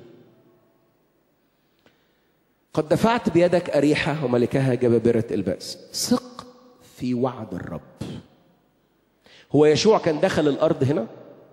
قد دفعت بيدك أريحة وملكها جبابرة البأس ثق في وعد الرب هو يشوع كان دخل الأرض هنا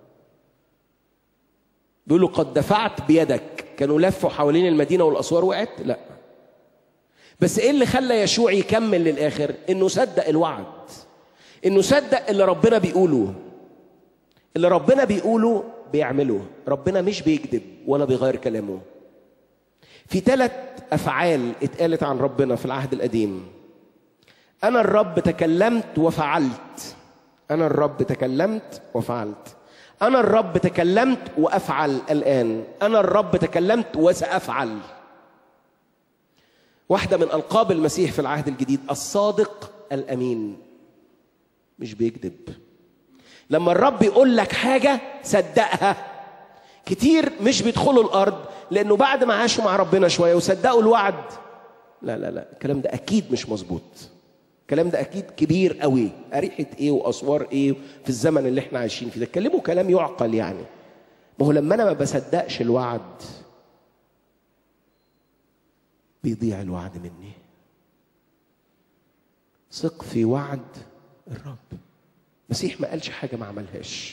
بيقول له قد دفعت بيدك كانوا لفوا حوالين المدينة والأسوار وقعت لا بس ايه اللي خلى يشوع يكمل للآخر انه صدق الوعد انه صدق اللي ربنا بيقوله اللي ربنا بيقوله بيعمله ربنا مش بيكذب ولا بيغير كلامه في ثلاث افعال اتقالت عن ربنا في العهد القديم انا الرب تكلمت وفعلت انا الرب تكلمت وفعلت انا الرب تكلمت وافعل الان انا الرب تكلمت وسافعل واحده من القاب المسيح في العهد الجديد الصادق الامين مش بيكذب لما الرب يقول لك حاجه صدقها كتير مش بيدخلوا الارض لانه بعد ما عاشوا مع ربنا شويه وصدقوا الوعد لا لا لا الكلام ده اكيد مش مظبوط الكلام ده اكيد كبير قوي اريحه ايه واسوار ايه في الزمن اللي احنا عايشين فيه ده اتكلموا كلام يعقل يعني ما هو لما انا ما بصدقش الوعد بيضيع الوعد مني ثق في وعد الرب المسيح ما قالش حاجه ما عملهاش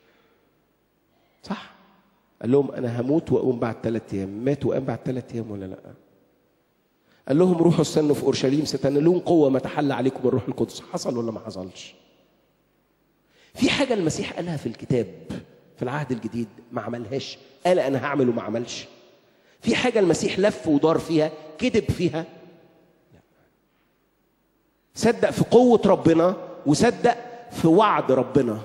صح قال لهم انا هموت واقوم بعد ثلاث ايام مات وقام بعد ثلاث ايام ولا لا قال لهم روحوا استنوا في اورشليم ستنالون قوه ما تحل عليكم الروح القدس حصل ولا ما حصلش في حاجه المسيح قالها في الكتاب في العهد الجديد ما عملهاش قال انا هعمل وما عملش في حاجه المسيح لف ودار فيها كذب فيها لا. صدق في قوه ربنا وصدق في وعد ربنا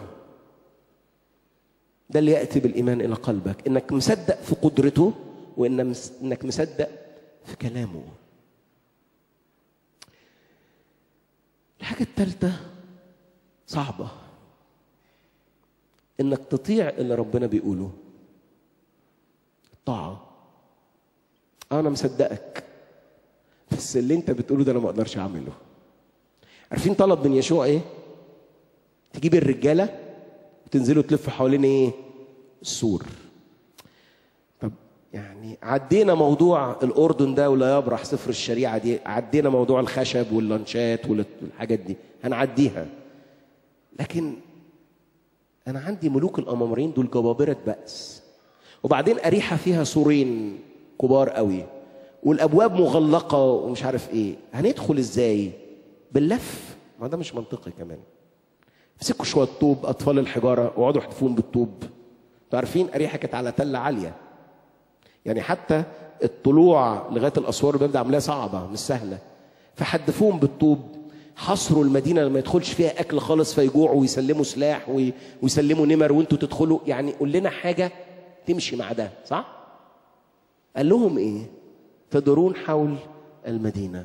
ده اللي ياتي بالايمان الى قلبك انك مصدق في قدرته وانك مصدق في كلامه الحاجة الثالثة صعبة انك تطيع اللي ربنا بيقوله الطاعة انا مصدقك بس اللي انت بتقوله ده انا ما اقدرش اعمله عارفين طلب من يشوع ايه تجيب الرجاله وتنزلوا تلفوا حوالين ايه السور طب يعني عدينا موضوع الاردن ده ولا يبرح سفر الشريعه دي عدينا موضوع الخشب واللانشات والحاجات دي هنعديها لكن انا عندي ملوك الامامرين دول جبابره بأس وبعدين اريحه فيها سورين كبار قوي والابواب مغلقه ومش عارف ايه هندخل ازاي باللف ما ده مش منطقي كمان امسكوا شويه طوب اطفال الحجاره واقعدوا احتفون بالطوب انتوا عارفين اريحه كانت على تله عاليه يعني حتى الطلوع لغايه الاسوار الباب ده عاملاها صعبه مش سهله فحدفوهم بالطوب حصروا المدينه لما يدخلش فيها اكل خالص فيجوعوا ويسلموا سلاح ويسلموا نمر وانتوا تدخلوا يعني قول لنا حاجه تمشي مع ده صح؟ قال لهم ايه؟ تدورون حول المدينه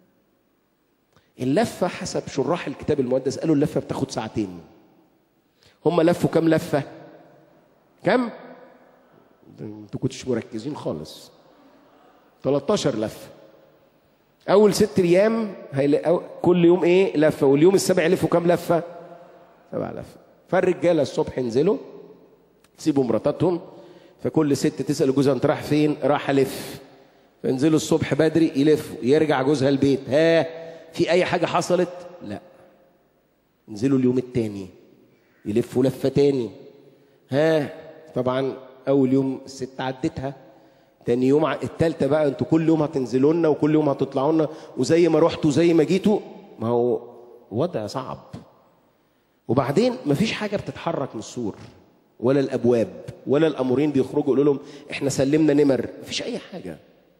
اللفه حسب شراح الكتاب المقدس قالوا اللفه بتاخد ساعتين هم لفوا كام لفه؟ كام؟ انتوا كنتش مركزين خالص 13 لفه اول ست ايام هيلاقوا كل يوم ايه لفه واليوم السابع يلفوا كام لفه سبع لفه فالرجاله الصبح ينزلوا يسيبوا مراتاتهم فكل ست تسال جوزها انت رايح فين راح الف فينزلوا الصبح بدري يلفوا يرجع جوزها البيت ها في اي حاجه حصلت لا ينزلوا اليوم التاني يلفوا لفه تاني ها طبعا اول يوم الست عدتها تاني يوم التالتة بقى انتوا كل يوم هتنزلوا لنا وكل يوم هتطلعوا لنا وزي ما رحتوا زي ما جيتوا ما هو وضع صعب وبعدين مفيش حاجة بتتحرك من السور ولا الأبواب ولا الأمورين بيخرجوا يقولوا لهم احنا سلمنا نمر مفيش أي حاجة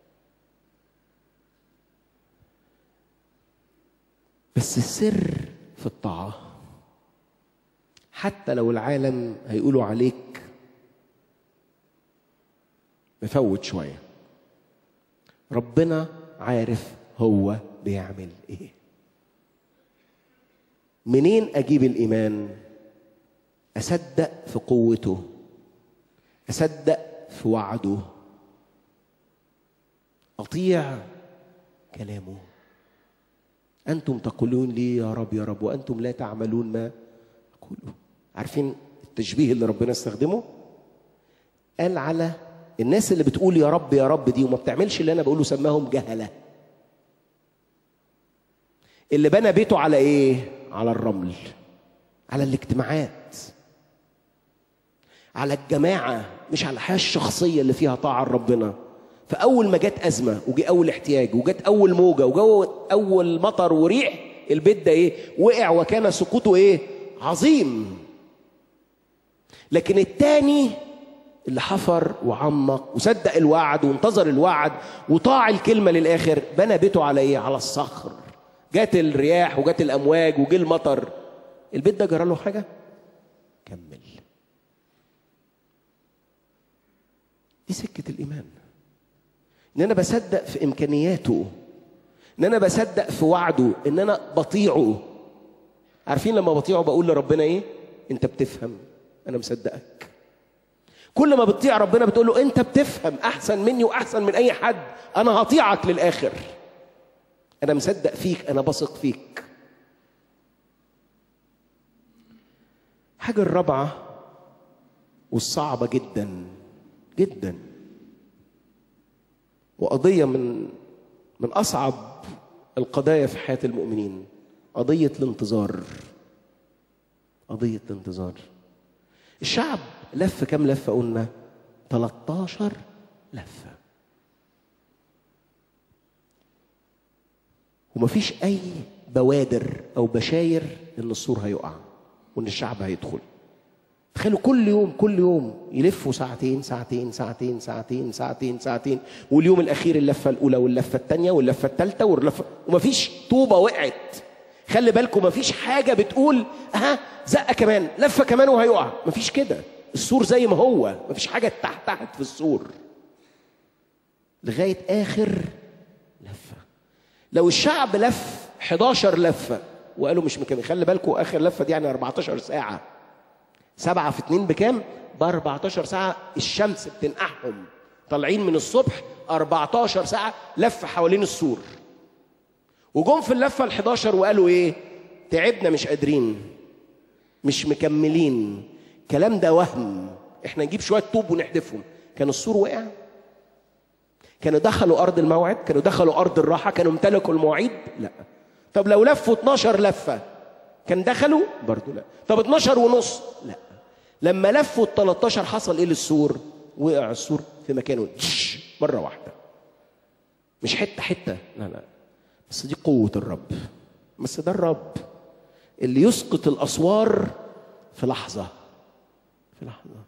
بس السر في الطاعة حتى لو العالم هيقولوا عليك مفوت شوية ربنا عارف هو بيعمل ايه منين اجيب الايمان اصدق في قوته اصدق في وعده اطيع كلامه انتم تقولون لي يا رب يا رب وانتم لا تعملون ما اقوله عارفين التشبيه اللي ربنا استخدمه قال على الناس اللي بتقول يا رب يا رب دي وما بتعملش اللي انا بقوله سماهم جهله اللي بنى بيته على ايه على الرمل على الاجتماعات على الجماعه مش على الحياه الشخصيه اللي فيها طاعه لربنا فاول ما جت ازمه وجي اول احتياج وجت اول موجه وجو اول مطر وريح البيت ده ايه وقع وكان سقوطه ايه عظيم لكن التاني اللي حفر وعمق وصدق الوعد وانتظر الوعد وطاع الكلمه للاخر بنى بيته على ايه على الصخر جات الرياح وجات الامواج وجه المطر البيت ده جرى له حاجه كمل دي سكه الايمان ان انا بصدق في امكانياته ان انا بصدق في وعده ان انا بطيعه عارفين لما بطيعه بقول لربنا ايه انت بتفهم انا مصدقك كل ما بتطيع ربنا بتقول له انت بتفهم احسن مني واحسن من اي حد انا هطيعك للاخر انا مصدق فيك انا بثق فيك حاجه الرابعه والصعبه جدا جدا وقضيه من من اصعب القضايا في حياه المؤمنين قضيه الانتظار قضيه الانتظار الشعب لف كام لفه قلنا 13 لفه ومفيش اي بوادر او بشاير ان السور هيقع وان الشعب هيدخل تخيلوا كل يوم كل يوم يلفوا ساعتين ساعتين ساعتين ساعتين ساعتين ساعتين واليوم الاخير اللفه الاولى واللفه الثانيه واللفه الثالثه واللفه ومفيش طوبه وقعت خلي بالكم مفيش حاجه بتقول ها زقه كمان لفه كمان وهيقع مفيش كده السور زي ما هو مفيش حاجه تحت تحت في السور لغايه اخر لفه لو الشعب لف 11 لفه وقالوا مش مكمل خلي بالكم اخر لفه دي يعني 14 ساعه سبعة في اتنين بكام؟ ب 14 ساعة الشمس بتنقعهم طالعين من الصبح 14 ساعة لف حوالين السور وجم في اللفة ال 11 وقالوا ايه؟ تعبنا مش قادرين مش مكملين الكلام ده وهم احنا نجيب شوية طوب ونحدفهم كان السور وقع؟ كانوا دخلوا أرض الموعد؟ كانوا دخلوا أرض الراحة؟ كانوا امتلكوا المواعيد؟ لا طب لو لفوا 12 لفة كان دخلوا؟ برضو لا طب 12 ونص؟ لا لما لفوا ال 13 حصل ايه للسور؟ وقع السور في مكانه مره واحده. مش حته حته لا لا بس دي قوه الرب. بس ده الرب اللي يسقط الاسوار في لحظه. في لحظه.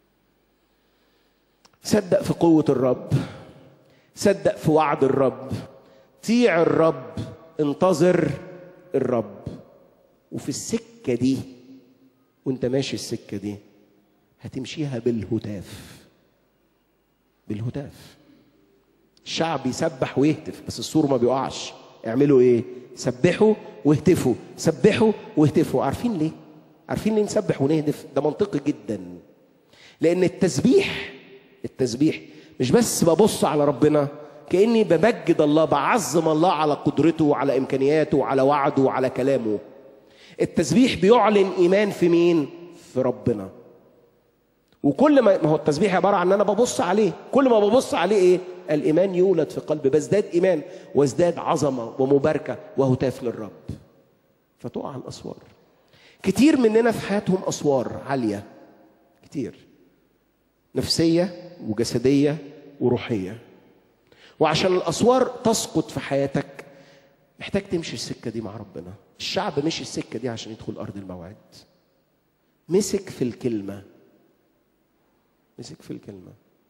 صدق في قوه الرب. صدق في وعد الرب. طيع الرب انتظر الرب. وفي السكه دي وانت ماشي السكه دي هتمشيها بالهتاف بالهتاف الشعب يسبح ويهتف بس السور ما بيقعش اعملوا ايه سبحوا واهتفوا سبحوا واهتفوا عارفين ليه عارفين ليه نسبح ونهتف ده منطقي جدا لان التسبيح التسبيح مش بس ببص على ربنا كاني بمجد الله بعظم الله على قدرته وعلى امكانياته وعلى وعده وعلى كلامه التسبيح بيعلن ايمان في مين في ربنا وكل ما ما هو التسبيح عباره عن ان انا ببص عليه كل ما ببص عليه ايه الايمان يولد في قلبي بزداد ايمان وازداد عظمه ومباركه وهتاف للرب فتقع الاسوار كتير مننا في حياتهم اسوار عاليه كتير نفسيه وجسديه وروحيه وعشان الاسوار تسقط في حياتك محتاج تمشي السكه دي مع ربنا الشعب مشي السكه دي عشان يدخل ارض الموعد مسك في الكلمه مسك في الكلمه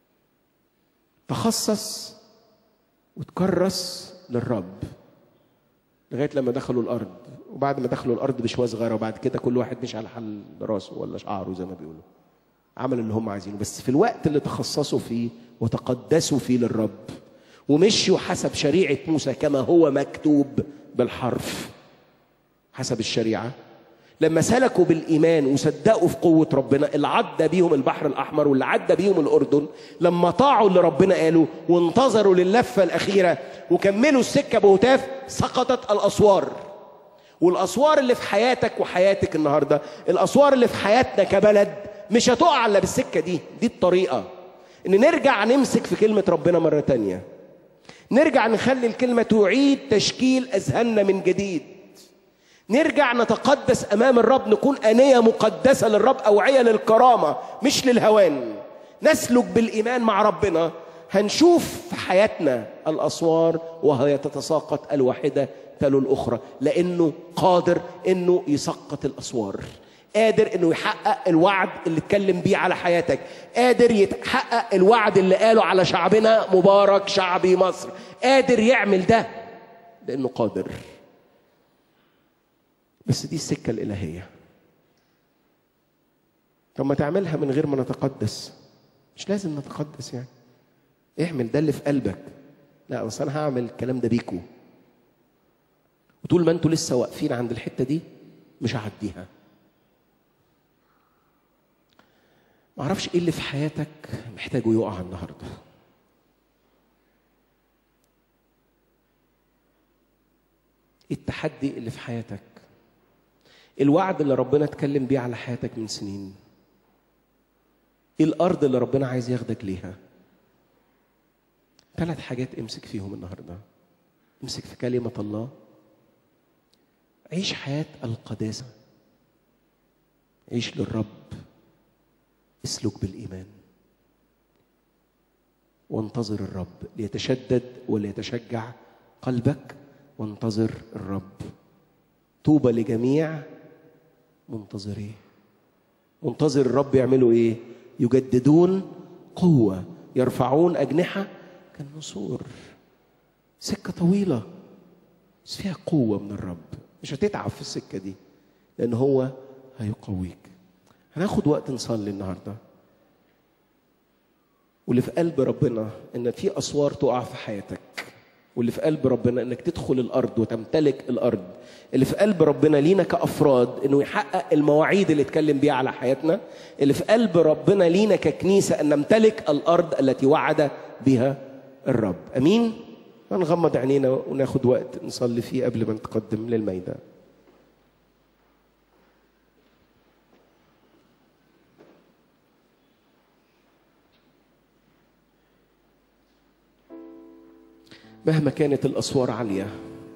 تخصص وتكرس للرب لغايه لما دخلوا الارض وبعد ما دخلوا الارض بشويه صغيره وبعد كده كل واحد مشي على حل راسه ولا شعره زي ما بيقولوا عمل اللي هم عايزينه بس في الوقت اللي تخصصوا فيه وتقدسوا فيه للرب ومشيوا حسب شريعه موسى كما هو مكتوب بالحرف حسب الشريعه لما سلكوا بالايمان وصدقوا في قوه ربنا اللي عدى بيهم البحر الاحمر واللي عدى بيهم الاردن لما طاعوا اللي ربنا قاله وانتظروا للفه الاخيره وكملوا السكه بهتاف سقطت الاسوار والاسوار اللي في حياتك وحياتك النهارده الاسوار اللي في حياتنا كبلد مش هتقع الا بالسكه دي دي الطريقه ان نرجع نمسك في كلمه ربنا مره تانية نرجع نخلي الكلمه تعيد تشكيل اذهاننا من جديد نرجع نتقدس امام الرب نكون انيه مقدسه للرب اوعيه للكرامه مش للهوان نسلك بالايمان مع ربنا هنشوف في حياتنا الاسوار وهي تتساقط الواحده تلو الاخرى لانه قادر انه يسقط الاسوار قادر انه يحقق الوعد اللي اتكلم بيه على حياتك قادر يتحقق الوعد اللي قاله على شعبنا مبارك شعبي مصر قادر يعمل ده لانه قادر بس دي السكه الالهيه طب ما تعملها من غير ما نتقدس مش لازم نتقدس يعني اعمل ده اللي في قلبك لا بس انا هعمل الكلام ده بيكو وطول ما انتوا لسه واقفين عند الحته دي مش هعديها ما اعرفش ايه اللي في حياتك محتاجه يقع النهارده ايه التحدي اللي في حياتك الوعد اللي ربنا اتكلم بيه على حياتك من سنين ايه الارض اللي ربنا عايز ياخدك ليها ثلاث حاجات امسك فيهم النهارده امسك في كلمه الله عيش حياه القداسه عيش للرب اسلك بالايمان وانتظر الرب ليتشدد وليتشجع قلبك وانتظر الرب طوبى لجميع منتظريه منتظر الرب يعملوا ايه يجددون قوه يرفعون اجنحه كالنسور سكه طويله بس فيها قوه من الرب مش هتتعب في السكه دي لان هو هيقويك هناخد وقت نصلي النهارده واللي في قلب ربنا ان في اسوار تقع في حياتك واللي في قلب ربنا انك تدخل الارض وتمتلك الارض اللي في قلب ربنا لينا كافراد انه يحقق المواعيد اللي اتكلم بيها على حياتنا اللي في قلب ربنا لينا ككنيسه ان نمتلك الارض التي وعد بها الرب امين هنغمض عينينا وناخد وقت نصلي فيه قبل ما نتقدم للميدان مهما كانت الاسوار عاليه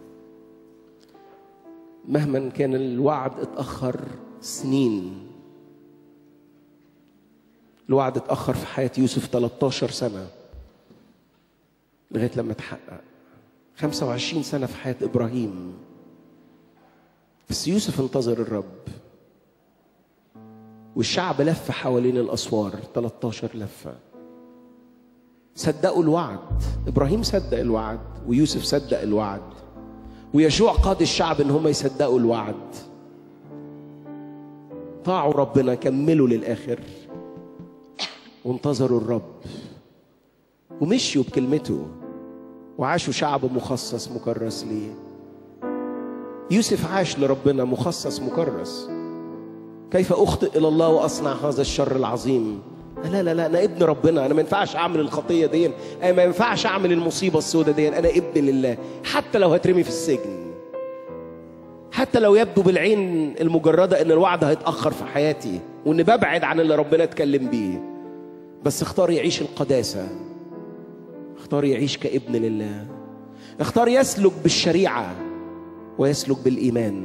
مهما كان الوعد اتاخر سنين الوعد اتاخر في حياه يوسف 13 سنه لغايه لما اتحقق 25 سنه في حياه ابراهيم بس يوسف انتظر الرب والشعب لف حوالين الاسوار 13 لفه صدقوا الوعد ابراهيم صدق الوعد ويوسف صدق الوعد ويشوع قاد الشعب ان هم يصدقوا الوعد طاعوا ربنا كملوا للاخر وانتظروا الرب ومشيوا بكلمته وعاشوا شعب مخصص مكرس ليه يوسف عاش لربنا مخصص مكرس كيف اخطئ الى الله واصنع هذا الشر العظيم لا لا لا انا ابن ربنا انا ما ينفعش اعمل الخطيه دي انا ما ينفعش اعمل المصيبه السوداء دي انا ابن لله حتى لو هترمي في السجن حتى لو يبدو بالعين المجرده ان الوعد هيتاخر في حياتي وان ببعد عن اللي ربنا اتكلم بيه بس اختار يعيش القداسه اختار يعيش كابن لله اختار يسلك بالشريعه ويسلك بالايمان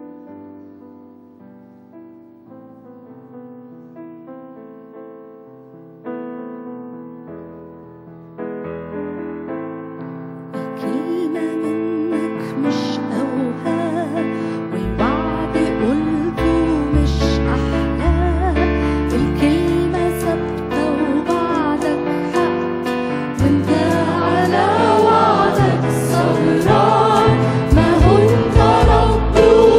كلمة منك مش أوهام والوعد قلته مش أحلام الكلمة ثابتة وبعدك حق وانت على وعدك سهران ما هو انت رب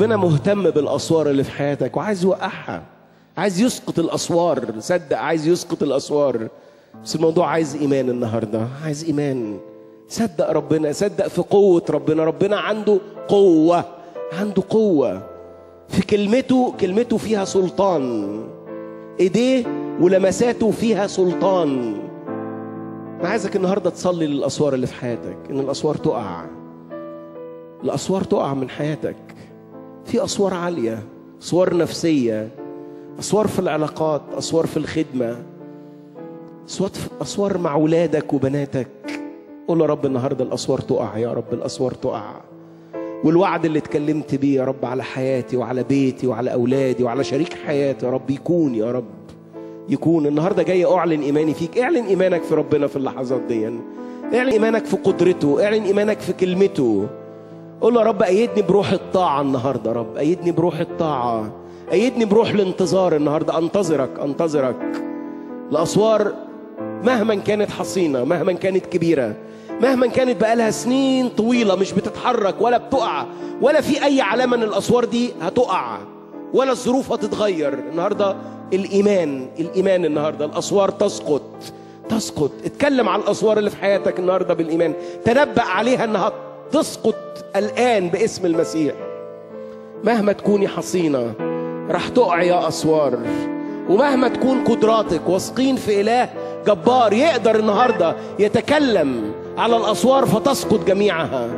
ربنا مهتم بالاسوار اللي في حياتك وعايز يوقعها عايز يسقط الاسوار صدق عايز يسقط الاسوار بس الموضوع عايز ايمان النهارده عايز ايمان صدق ربنا صدق في قوه ربنا ربنا عنده قوه عنده قوه في كلمته كلمته فيها سلطان ايديه ولمساته فيها سلطان انا عايزك النهارده تصلي للاسوار اللي في حياتك ان الاسوار تقع الاسوار تقع من حياتك في اسوار عاليه اسوار نفسيه اسوار في العلاقات اسوار في الخدمه اسوار اسوار مع ولادك وبناتك قول يا رب النهارده الاسوار تقع يا رب الاسوار تقع والوعد اللي اتكلمت بيه يا رب على حياتي وعلى بيتي وعلى اولادي وعلى شريك حياتي يا رب يكون يا رب يكون النهارده جاي اعلن ايماني فيك اعلن ايمانك في ربنا في اللحظات دي اعلن ايمانك في قدرته اعلن ايمانك في كلمته قول له يا رب ايدني بروح الطاعه النهارده يا رب ايدني بروح الطاعه ايدني بروح الانتظار النهارده انتظرك انتظرك الاسوار مهما كانت حصينه مهما كانت كبيره مهما كانت بقالها سنين طويله مش بتتحرك ولا بتقع ولا في اي علامه ان الاسوار دي هتقع ولا الظروف هتتغير النهارده الايمان الايمان النهارده الاسوار تسقط تسقط اتكلم على الاسوار اللي في حياتك النهارده بالايمان تنبأ عليها انها تسقط الان باسم المسيح مهما تكوني حصينه راح تقع يا اسوار ومهما تكون قدراتك واثقين في اله جبار يقدر النهارده يتكلم على الاسوار فتسقط جميعها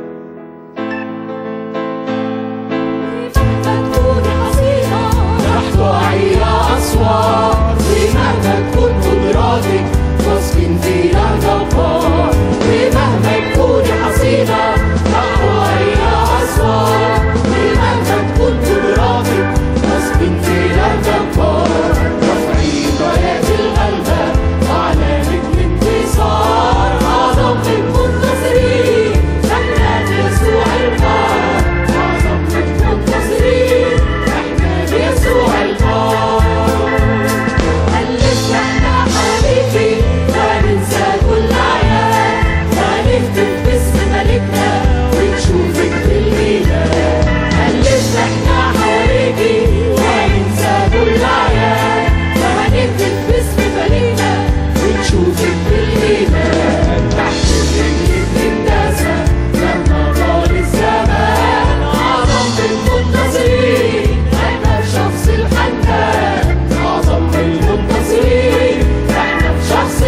تكوني حصينة راح تقعي يا أسوار ومهما تكون قدراتك واثقين فينا جبار ومهما تكوني حصينة راح تقعي يا أسوار ومهما تكون قدراتك واثقين فينا جبار رافعين رايات الغلبة وعلامة الانتصار أعظم المنتصرين احنا بيسوع البار أعظم المنتصرين احنا بيسوع البار هنلف احنا حواليكي وننسى كل عيان هنكتب باسم ملكنا ونشوفك بالإيمان هنلف احنا حواليكي وننسى كل عيان هنكتب باسم ملكنا ونشوفك بالإيمان تحت رجلك النداسة لما طال الزمان أعظم المنتصرين احنا الشخص الحنان أعظم المنتصرين احنا الشخص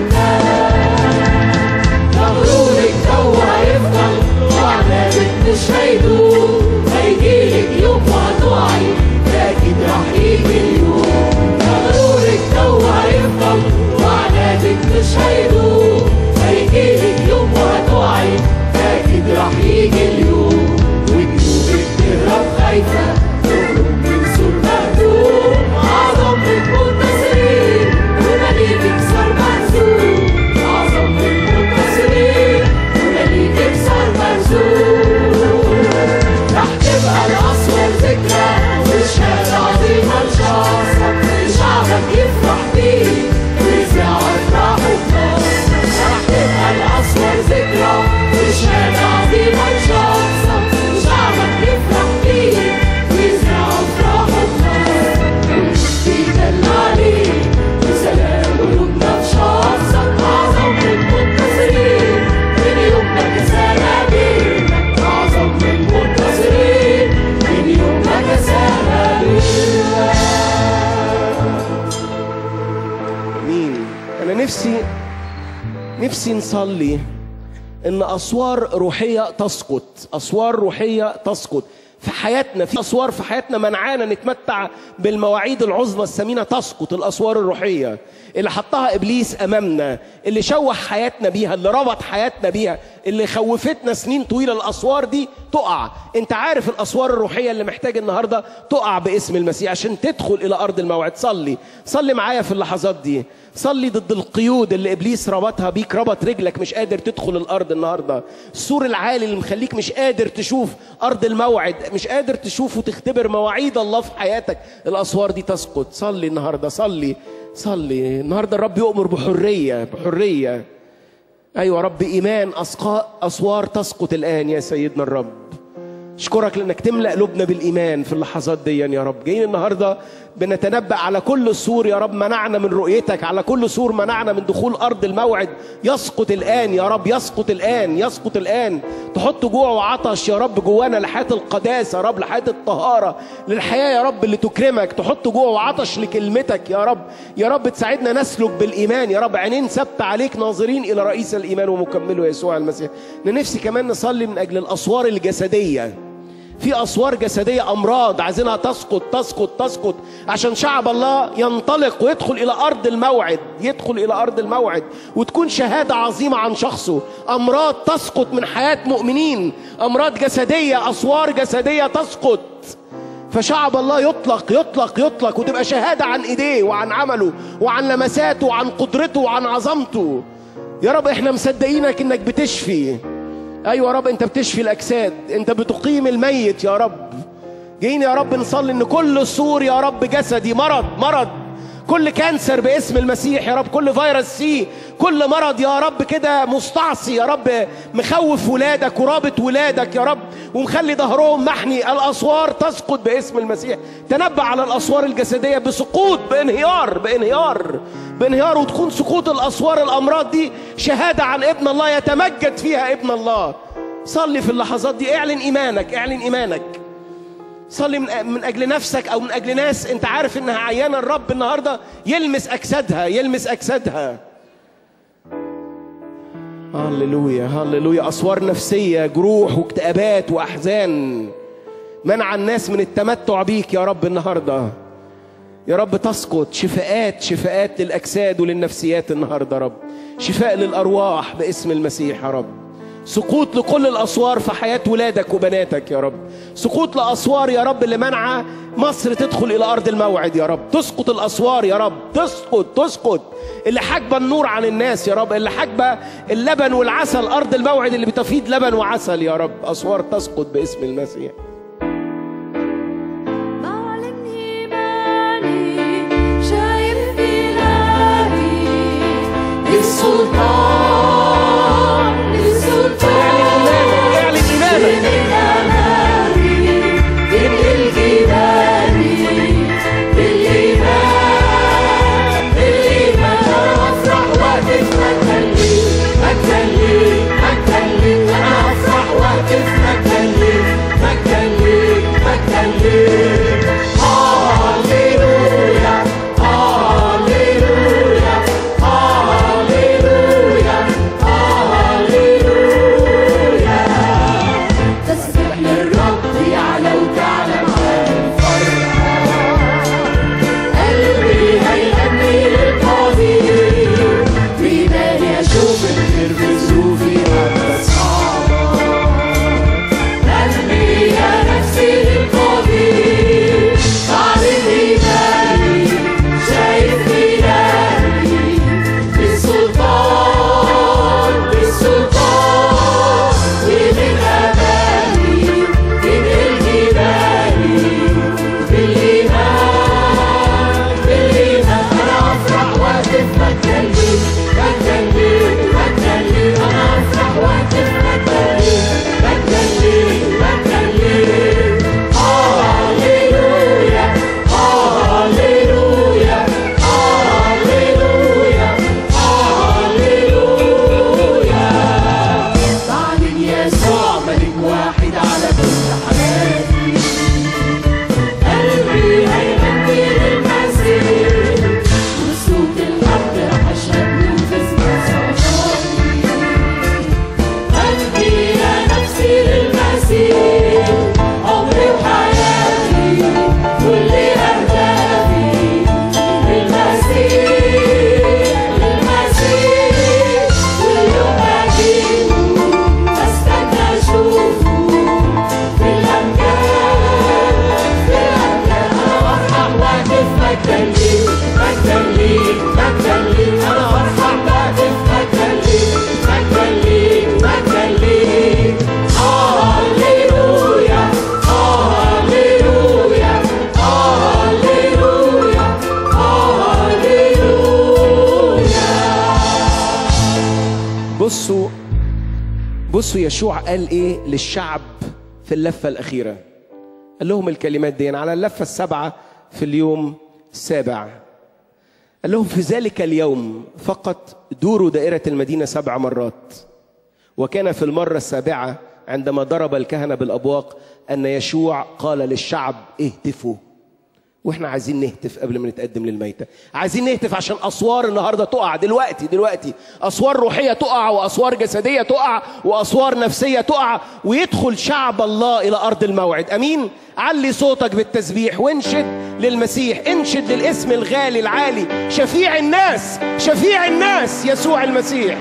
الحنان مغرورك هو هيفضل وعنادك مش هيدوم هيجيلك يوم وهتقعي أكيد راح يجي اليوم مغرورك هو هيفضل وعنادك مش هيدوم هيجيلك يوم وهتقعي أكيد راح يجي اليوم وجنودك تهرب خايفة تخرج من سور مهدوم أعظم المنتصرين ومليك صار مرزوق أعظم المنتصرين ومليك صار مرزوق راح تبقى الأسوار ذكرى وشهادة عظيمة لشخصك شعبك يفرح بيك ويذيع أفراحه بنصر راح تبقى الأسوار ذكرى وشهادة عظيمة لشخصك شعبك يفرح بيك ويذيع أفراحه بنصر بيدل عليك وسلام قلوبنا في شخصك أعظم المنتصرين من يوم ما كسانا بيك أعظم المنتصرين من يوم ما كسانا بيك مين انا نفسي نفسي نصلي ان اسوار روحيه تسقط اسوار روحيه تسقط في حياتنا في اسوار في حياتنا منعانا نتمتع بالمواعيد العظمى الثمينه تسقط الاسوار الروحيه اللي حطها ابليس امامنا اللي شوه حياتنا بيها اللي ربط حياتنا بيها اللي خوفتنا سنين طويله الاسوار دي تقع انت عارف الاسوار الروحيه اللي محتاج النهارده تقع باسم المسيح عشان تدخل الى ارض الموعد صلي صلي معايا في اللحظات دي صلي ضد القيود اللي ابليس ربطها بيك ربط رجلك مش قادر تدخل الارض النهارده السور العالي اللي مخليك مش قادر تشوف ارض الموعد مش قادر تشوف وتختبر مواعيد الله في حياتك الاسوار دي تسقط صلي النهارده صلي صلي النهارده الرب يؤمر بحريه بحريه ايوه رب ايمان أسقاء اسوار تسقط الان يا سيدنا الرب اشكرك لانك تملا قلوبنا بالايمان في اللحظات دي يا رب جايين النهارده بنتنبأ على كل سور يا رب منعنا من رؤيتك على كل سور منعنا من دخول ارض الموعد يسقط الان يا رب يسقط الان يسقط الان تحط جوع وعطش يا رب جوانا لحياه القداسه يا رب لحياه الطهاره للحياه يا رب اللي تكرمك تحط جوع وعطش لكلمتك يا رب يا رب تساعدنا نسلك بالايمان يا رب عينين ثابته عليك ناظرين الى رئيس الايمان ومكمله يسوع المسيح أنا نفسي كمان نصلي من اجل الاسوار الجسديه في اسوار جسديه امراض عايزينها تسقط تسقط تسقط عشان شعب الله ينطلق ويدخل الى ارض الموعد يدخل الى ارض الموعد وتكون شهاده عظيمه عن شخصه امراض تسقط من حياه مؤمنين امراض جسديه اسوار جسديه تسقط فشعب الله يطلق يطلق يطلق وتبقى شهاده عن ايديه وعن عمله وعن لمساته وعن قدرته وعن عظمته يا رب احنا مصدقينك انك بتشفي ايوه يا رب انت بتشفي الاجساد انت بتقيم الميت يا رب جايين يا رب نصلي ان كل سور يا رب جسدي مرض مرض كل كانسر باسم المسيح يا رب كل فيروس سي كل مرض يا رب كده مستعصي يا رب مخوف ولادك ورابط ولادك يا رب ومخلي ظهرهم محني الاسوار تسقط باسم المسيح تنبأ على الاسوار الجسديه بسقوط بانهيار بانهيار بانهيار وتكون سقوط الاسوار الامراض دي شهاده عن ابن الله يتمجد فيها ابن الله صلي في اللحظات دي اعلن ايمانك اعلن ايمانك صلي من من اجل نفسك او من اجل ناس انت عارف انها عيانه الرب النهارده يلمس اجسادها يلمس اجسادها هللويا هللويا اسوار نفسيه جروح واكتئابات واحزان منع الناس من التمتع بيك يا رب النهارده يا رب تسقط شفاءات شفاءات للاجساد وللنفسيات النهارده يا رب شفاء للارواح باسم المسيح يا رب سقوط لكل الاسوار في حياه ولادك وبناتك يا رب سقوط لاسوار يا رب اللي منع مصر تدخل الى ارض الموعد يا رب تسقط الاسوار يا رب تسقط تسقط اللي حاجبه النور عن الناس يا رب اللي حاجبه اللبن والعسل ارض الموعد اللي بتفيض لبن وعسل يا رب اسوار تسقط باسم المسيح بعلن إيماني شايف إلهي السلطان السلطان اعلن ايمانك بين الأمامي بين الجبال بالإيمان بالإيمان أنا أفرح وأقف مكان لي مكان لي مكان لي أنا أفرح وأقف مكان لي مكان لي مكان لي هاليلويا هاليلويا هاليلويا هاليلويا تسبح للرب يعلى وتعلى معاه الفرحة قلبي هيغني للقدير بإيماني أشوف الخير في ظروفي حتى صعبة قلبي يا نفسي للقدير بعلن إيماني شايف إلهي بالسلطان بالسلطان ومن أمامي من الجبال بالإيمان بالإيمان أنا أفرح وأقف مكان لي مكان لي مكان لي أنا أفرح وأقف مكان لي مكان لي مكان لي هاليلويا هاليلويا هاليلويا هاليلويا بعلن يسوع ملك واحد على كل حياتي قلبي هيغني للمسيح وصوت الحق رح اشهد له في صلاتي قلبي يا نفسي للمسيح عمري وحياتي كل اهدافي للمسيح للمسيح واليوم اجيبه استنى اشوفه في الامجاد في الامجاد انا افرح واقف مكان لي مكان لي مكان لي انا افرح واقف مكان لي مكان لي مكان لي هاليلويا هاليلويا هاليلويا هاليلويا بصوا بصوا يشوع قال ايه للشعب في في اللفة الأخيرة قال لهم الكلمات دي على اللفة السابعة في اليوم السابع قال لهم في ذلك اليوم فقط دوروا دائرة المدينة سبع مرات وكان في المرة السابعة عندما ضرب الكهنة بالأبواق أن يشوع قال للشعب اهتفوا واحنا عايزين نهتف قبل ما نتقدم للميتة عايزين نهتف عشان أسوار النهاردة تقع دلوقتي دلوقتي أسوار روحية تقع وأسوار جسدية تقع وأسوار نفسية تقع ويدخل شعب الله إلى أرض الموعد أمين علي صوتك بالتسبيح وانشد للمسيح انشد للاسم الغالي العالي شفيع الناس شفيع الناس يسوع المسيح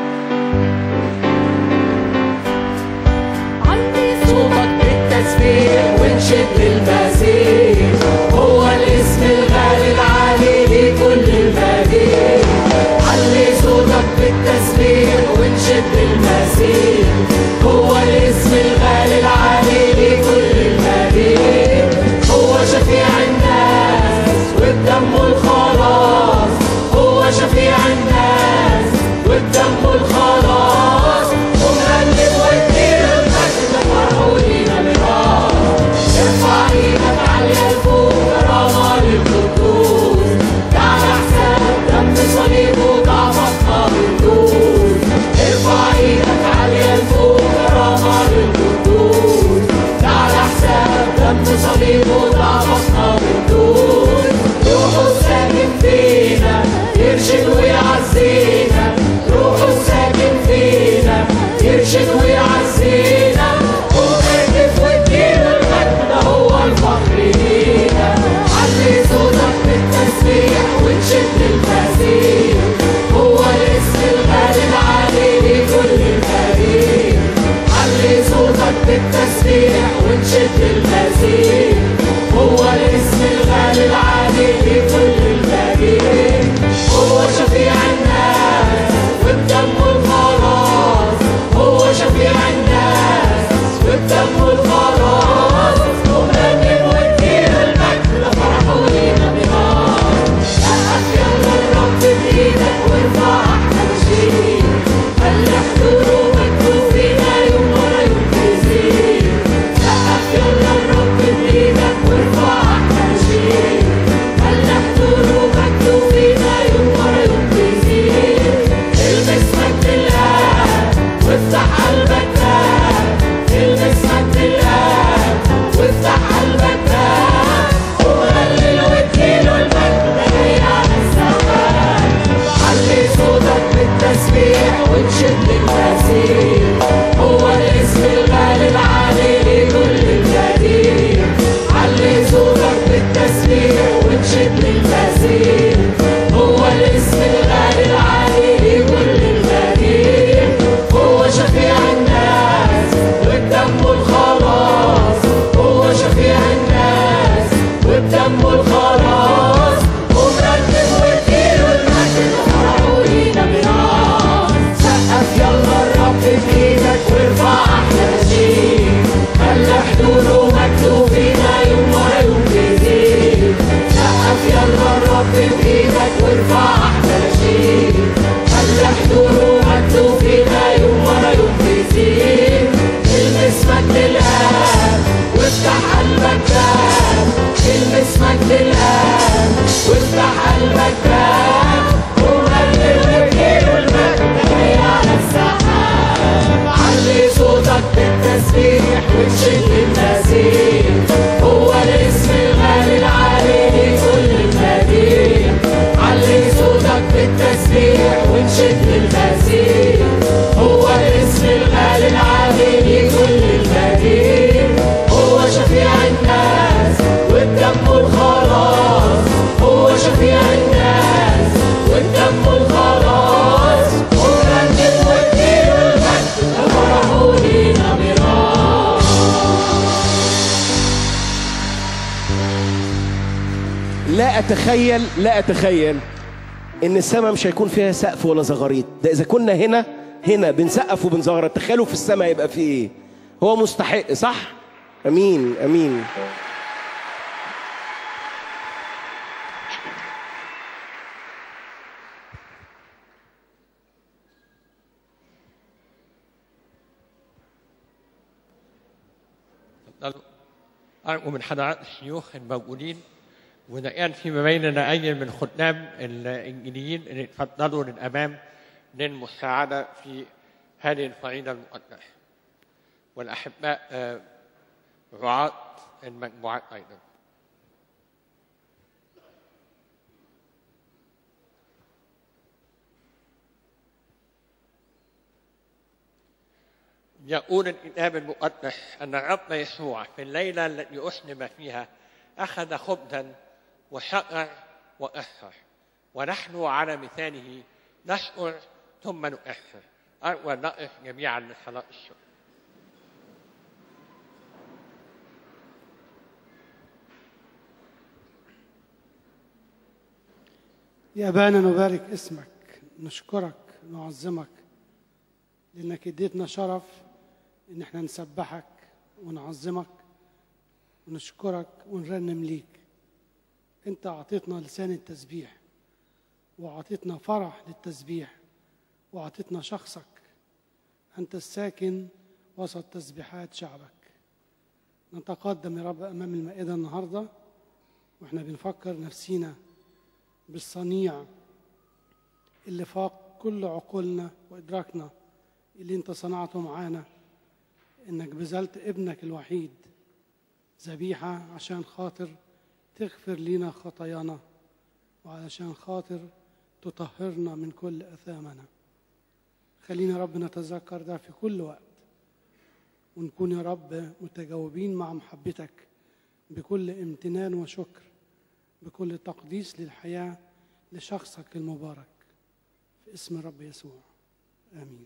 عندي صوتك بالتسبيح وانشد للمسيح هو الاسم الغالي العالي لكل المدينة علي صوتك بالتسبيح وانشد للمسيح هو الاسم الغالي العالي لكل المدينة هو شفيع الناس وبدمه الخلاص هو شفيع الناس وبدمه الخلاص ومهلب وكتير المجد فرحوا لينا ميراث ارفع ايدك عالية لفوق كرامة للقدوس تعالى حساب دم صليبه ضعفك بتدوس ارفع ايدك عالية لفوق كرامة للقدوس تعالى حساب دم صليبه ضعفك بتدوس روحه ساكن فينا يرشد ويعزينا روحه ساكن فينا يرشد ويعزينا ومجد واديله المجد ده هو الفخر لينا علي صوتك بالتسبيح وانشد المسيح هو الاسم الغالي العالي لكل الفريق علي صوتك بالتسبيح وانشد المسيح هو الاسم الغالي العالي لكل الفريق هو شفيع الناس وبدمه الخلاص هو شفيع الناس وبدمه الخلاص ومجد وكتير المجد لفرحوا لينا ميراث سقف يلا الرب بايدك وارفع احلى بشير خلي حضوره مكتوب فينا يوم ورا يوم تزيد سقف يلا الرب بايدك وارفع احلى بشير خلي حضوره مكتوب فينا يوم ورا يوم تزيد البس مجد الاب وافتح قلبك باب البس مجد الاب وافتح قلبك باب وهلل واديله المجد ده جاي على السماء علي صوتك بالتسبيح وانشد للمسيح هو الاسم الغالي العالي لكل الجديد علي صوتك بالتسبيح وانشد للمسيح هو الاسم الغالي العالي لكل الجديد هو شفيع الناس وبدمه الخلاص هو شفيع الناس وبدمه الخلاص ومرتب واديله المجد فرحوا لينا ميراث سقف يلا الرب بايدك وارفع احلى نشيد خلي حضوره مكتوب فينا يوم ورا يوم بيزيد سقف يلا الرب بايدك وارفع احلى نشيد خلي حضوره مكتوب فينا يوم ورا يوم بيزيد المس مجد الاب وافتح قلبك باب المس مجد الاب وافتح قلبك باب ومجد الوكيل والمجد جاي على السحاب علي صوتك بالتسبيح وانشد المسيح هو الاسم الغالي العالي لكل المدينة علي صوتك بالتسبيح وانشد المسيح هو الاسم الغالي العالي لكل المدينة هو شفيع الناس وبدمه الخلاص هو شفيع الناس وبدمه الخلاص ومجد واديله المجد فرحوا لينا ميراث لا أتخيل لا أتخيل إن السماء مش هيكون فيها سقف ولا زغاريط ده إذا كنا هنا هنا بنسقف وبنزغرط تخيلوا في السماء يبقى فيه إيه هو مستحق صح أمين أمين تفضلوا أرجو من حضرات الشيوخ الموجودين وإذا كان في بيننا أي من خدام الإنجيليين أن يتفضلوا للأمام للمساعدة في هذه الفريضة المقدسة والأحباء آه، رعاة المجموعات أيضا يقول الكتاب المقدس أن الرب يسوع في الليلة التي أسلم فيها أخذ خبزا وشكر وأسر ونحن على مثاله نشكر ثم نؤثر أرجو أن نقف جميعا لصلاة الشكر يا أبانا نبارك اسمك نشكرك نعظمك لأنك اديتنا شرف إن احنا نسبحك ونعظمك ونشكرك ونرنم ليك أنت أعطيتنا لسان التسبيح وأعطيتنا فرح للتسبيح وأعطيتنا شخصك أنت الساكن وسط تسبيحات شعبك نتقدم يا رب أمام المائدة النهاردة وإحنا بنفكر نفسينا بالصنيع اللي فاق كل عقولنا وإدراكنا اللي أنت صنعته معانا إنك بذلت ابنك الوحيد ذبيحة عشان خاطر تغفر لنا خطايانا وعلشان خاطر تطهرنا من كل أثامنا خلينا يا رب نتذكر ده في كل وقت ونكون يا رب متجاوبين مع محبتك بكل امتنان وشكر بكل تقديس للحياة لشخصك المبارك في اسم الرب يسوع آمين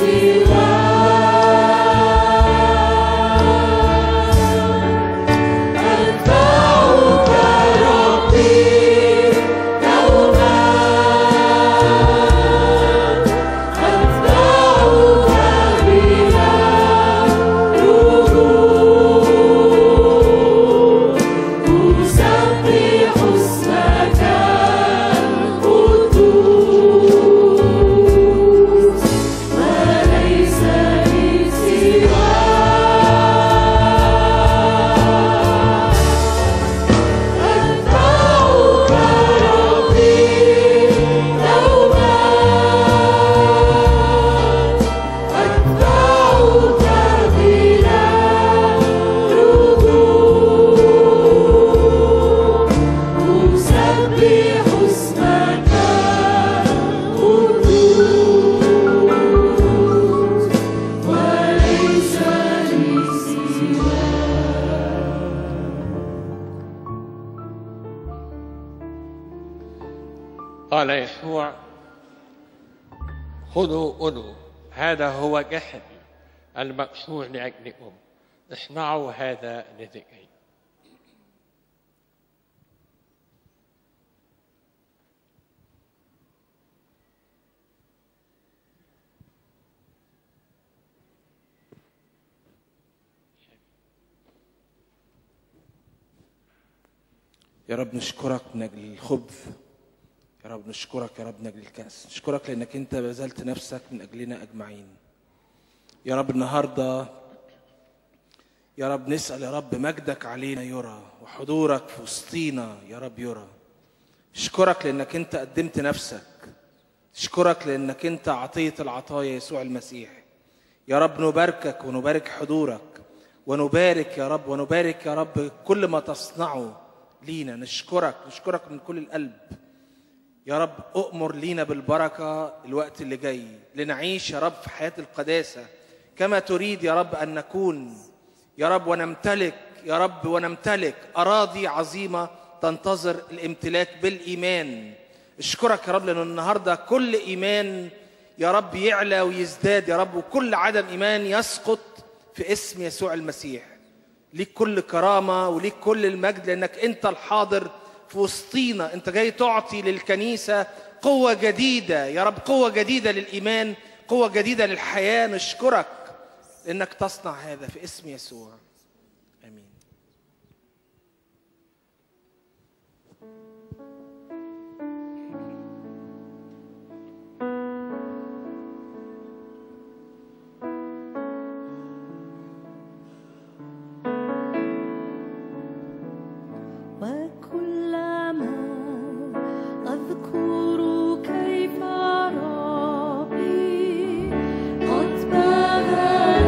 قال يسوع خذوا خذوا هذا هو جسدي المكسور لأجلكم اصنعوا هذا لذكري يا رب نشكرك من اجل الخبز يا رب نشكرك يا رب من اجل الكاس نشكرك لانك انت بذلت نفسك من اجلنا اجمعين يا رب النهارده يا رب نسال يا رب مجدك علينا يرى وحضورك في وسطينا يا رب يرى اشكرك لانك انت قدمت نفسك اشكرك لانك انت عطيه العطايا يسوع المسيح يا رب نباركك ونبارك حضورك ونبارك يا رب ونبارك يا رب كل ما تصنعه لينا نشكرك نشكرك من كل القلب يا رب أؤمر لينا بالبركة الوقت اللي جاي لنعيش يا رب في حياة القداسة كما تريد يا رب أن نكون يا رب ونمتلك يا رب ونمتلك أراضي عظيمة تنتظر الامتلاك بالإيمان اشكرك يا رب لأن النهاردة كل إيمان يا رب يعلى ويزداد يا رب وكل عدم إيمان يسقط في اسم يسوع المسيح ليك كل كرامة وليك كل المجد لأنك أنت الحاضر في وسطينا أنت جاي تعطي للكنيسة قوة جديدة يا رب قوة جديدة للإيمان قوة جديدة للحياة نشكرك لأنك تصنع هذا في اسم يسوع آمين وكلما أذكر كيف ربي قد بذل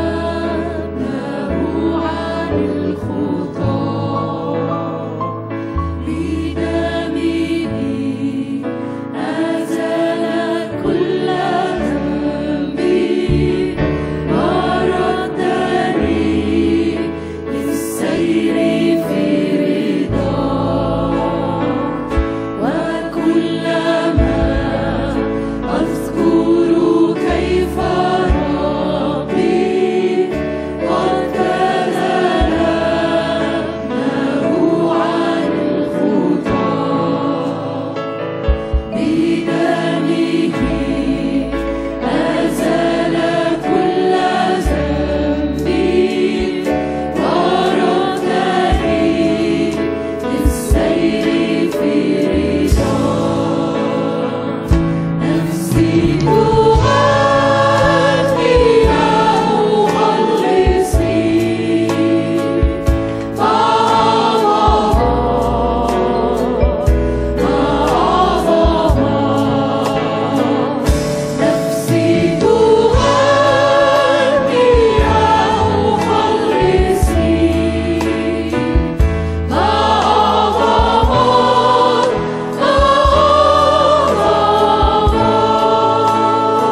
ابنه عن الخطى بدمه أزال كل ذنبي وردني للسير في رضاه وكلما أذكر كيف ربي قد بذل ابنه عن الخطى بدمه أزال كل ذنبي وردني للسير في رضاه نفسي تغني يا مخلصي نفسي تغني يا مخلصي ما أعظم ما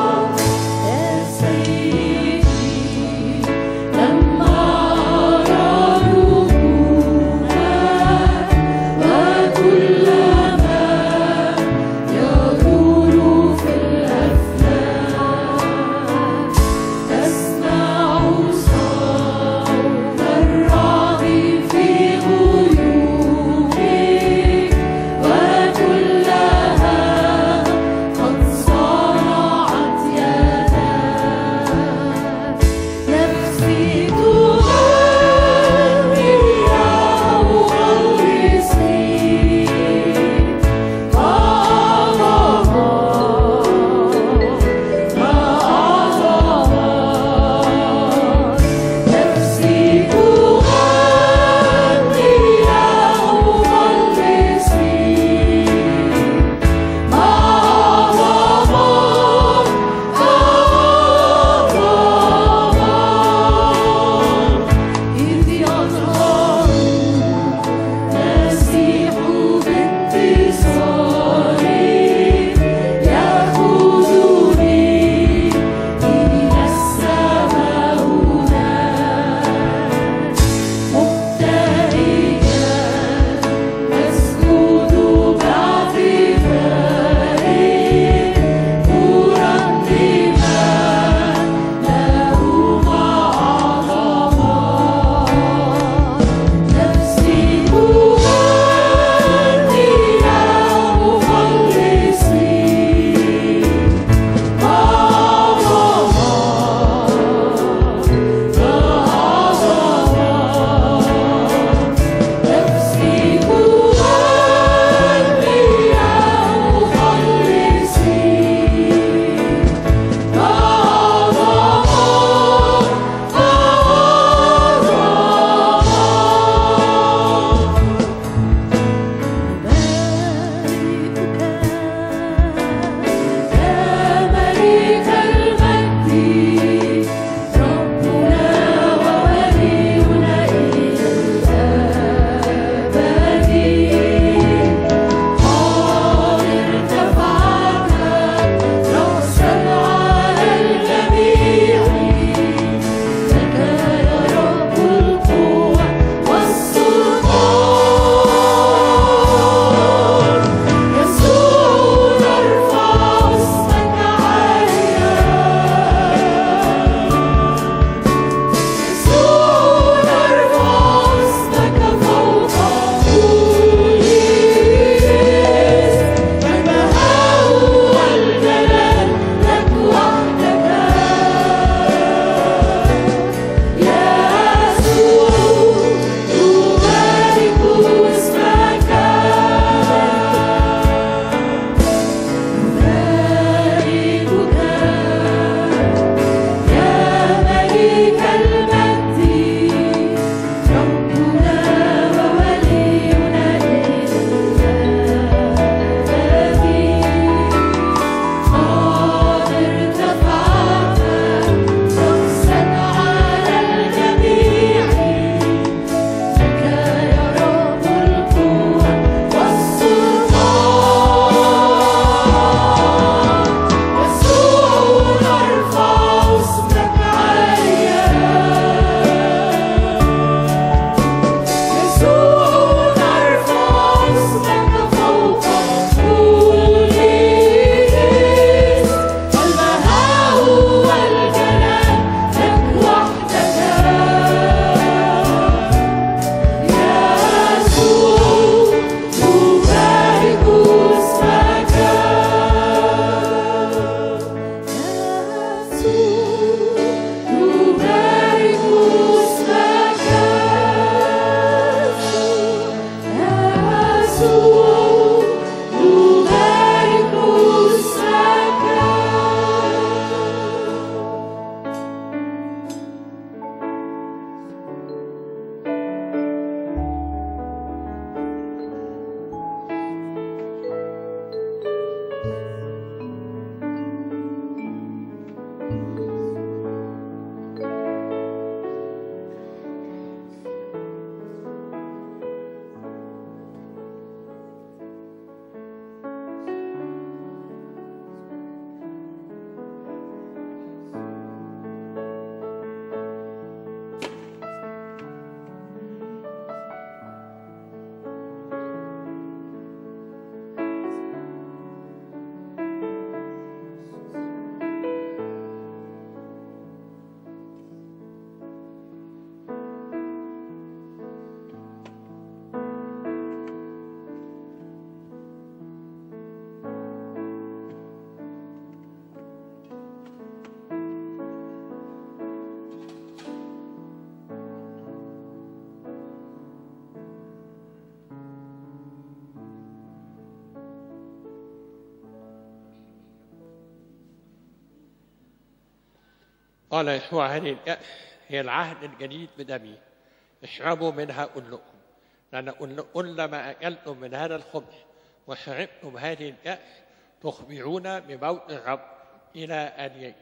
قال يسوع هذه الكأس هي العهد الجديد بدمي اشربوا منها كلكم لأن كل- كلما أكلتم من هذا الخبز وشربتم هذه الكأس تخبرون بموت الرب إلى أن يجي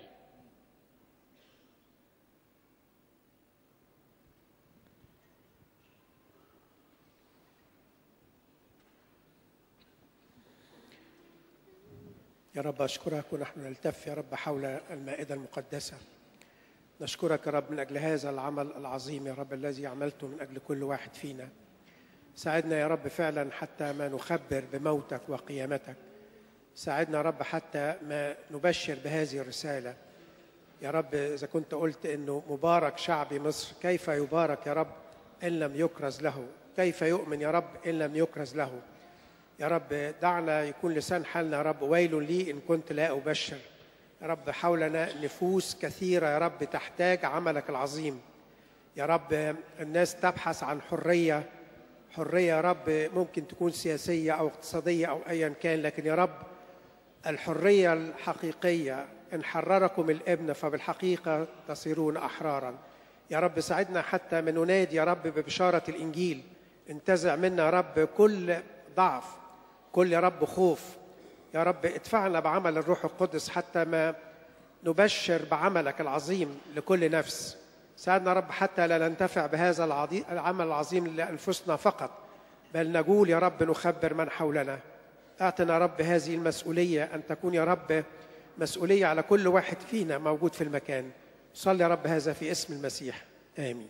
يا رب أشكرك ونحن نلتف يا رب حول المائدة المقدسة نشكرك يا رب من أجل هذا العمل العظيم يا رب الذي عملته من أجل كل واحد فينا ساعدنا يا رب فعلا حتى ما نخبر بموتك وقيامتك ساعدنا يا رب حتى ما نبشر بهذه الرسالة يا رب إذا كنت قلت أنه مبارك شعب مصر كيف يبارك يا رب إن لم يكرز له كيف يؤمن يا رب إن لم يكرز له يا رب دعنا يكون لسان حالنا يا رب ويل لي إن كنت لا أبشر يا رب حولنا نفوس كثيرة يا رب تحتاج عملك العظيم يا رب الناس تبحث عن حرية حرية يا رب ممكن تكون سياسية أو اقتصادية أو أيا كان لكن يا رب الحرية الحقيقية إن حرركم الابن فبالحقيقة تصيرون أحرارا يا رب ساعدنا حتى من ننادي يا رب ببشارة الإنجيل انتزع منا يا رب كل ضعف كل يا رب خوف يا رب ادفعنا بعمل الروح القدس حتى ما نبشر بعملك العظيم لكل نفس ساعدنا يا رب حتى لا ننتفع بهذا العظي- العمل العظيم لأنفسنا فقط بل نقول يا رب نخبر من حولنا اعطنا يا رب هذه المسؤولية أن تكون يا رب مسؤولية على كل واحد فينا موجود في المكان صلي يا رب هذا في اسم المسيح آمين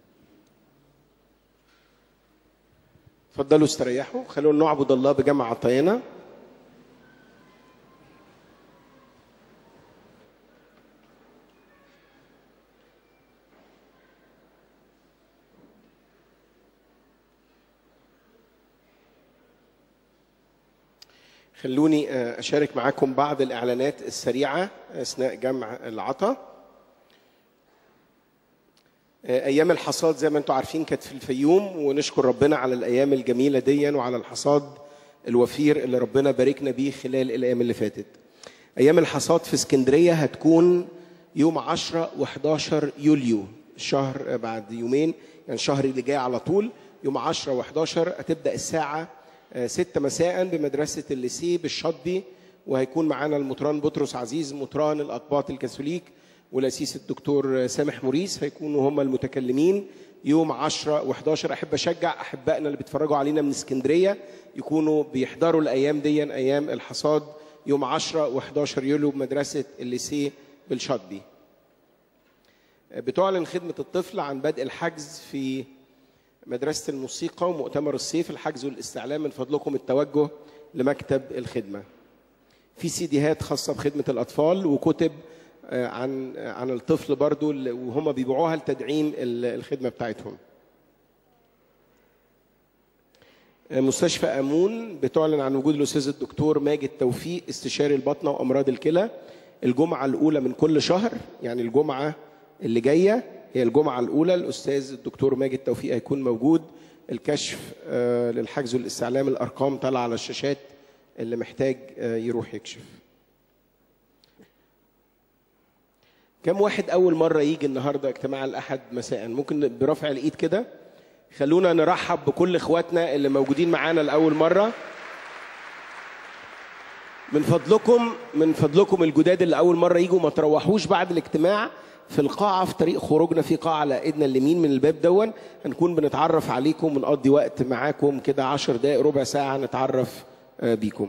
اتفضلوا استريحوا خلونا نعبد الله بجمع عطايانا خلوني آه، أشارك معاكم بعض الإعلانات السريعة أثناء جمع العطا آه، أيام الحصاد زي ما أنتم عارفين كانت في الفيوم ونشكر ربنا على الأيام الجميلة دي وعلى الحصاد الوفير اللي ربنا باركنا بيه خلال الأيام اللي فاتت أيام الحصاد في اسكندرية هتكون يوم 10 و11 يوليو الشهر بعد يومين يعني الشهر اللي جاي على طول يوم 10 و11 هتبدأ الساعة 6 مساء بمدرسة الليسيه بالشطبي وهيكون معانا المطران بطرس عزيز مطران الأقباط الكاثوليك والأسيس الدكتور سامح موريس هيكونوا هم المتكلمين يوم 10 و11 أحب أشجع أحبائنا اللي بيتفرجوا علينا من اسكندرية يكونوا بيحضروا الأيام دي أيام الحصاد يوم 10 و11 يوليو بمدرسة الليسيه بالشطبي بتعلن خدمة الطفل عن بدء الحجز في مدرسة الموسيقى ومؤتمر الصيف الحجز والاستعلام من فضلكم التوجه لمكتب الخدمة في سيديهات خاصة بخدمة الأطفال وكتب آه، عن عن الطفل برضو اللي- وهم بيبيعوها لتدعيم ال- الخدمة بتاعتهم آه، مستشفى أمون بتعلن عن وجود الأستاذ الدكتور ماجد توفيق استشاري البطنة وأمراض الكلى الجمعة الأولى من كل شهر يعني الجمعة اللي جاية هي الجمعة الأولى الأستاذ الدكتور ماجد توفيق هيكون موجود الكشف آه، للحجز والاستعلام الأرقام طالعة على الشاشات اللي محتاج آه، يروح يكشف كم واحد أول مرة يجي النهاردة اجتماع الأحد مساء ممكن برفع الإيد كده خلونا نرحب بكل إخواتنا اللي موجودين معانا لأول مرة من فضلكم من فضلكم الجداد اللي اول مره يجوا ما تروحوش بعد الاجتماع في القاعه في طريق خروجنا في قاعه على ايدنا اليمين من الباب دون هنكون بنتعرف عليكم ونقضي وقت معاكم كده عشر دقائق ربع ساعه نتعرف آه، بيكم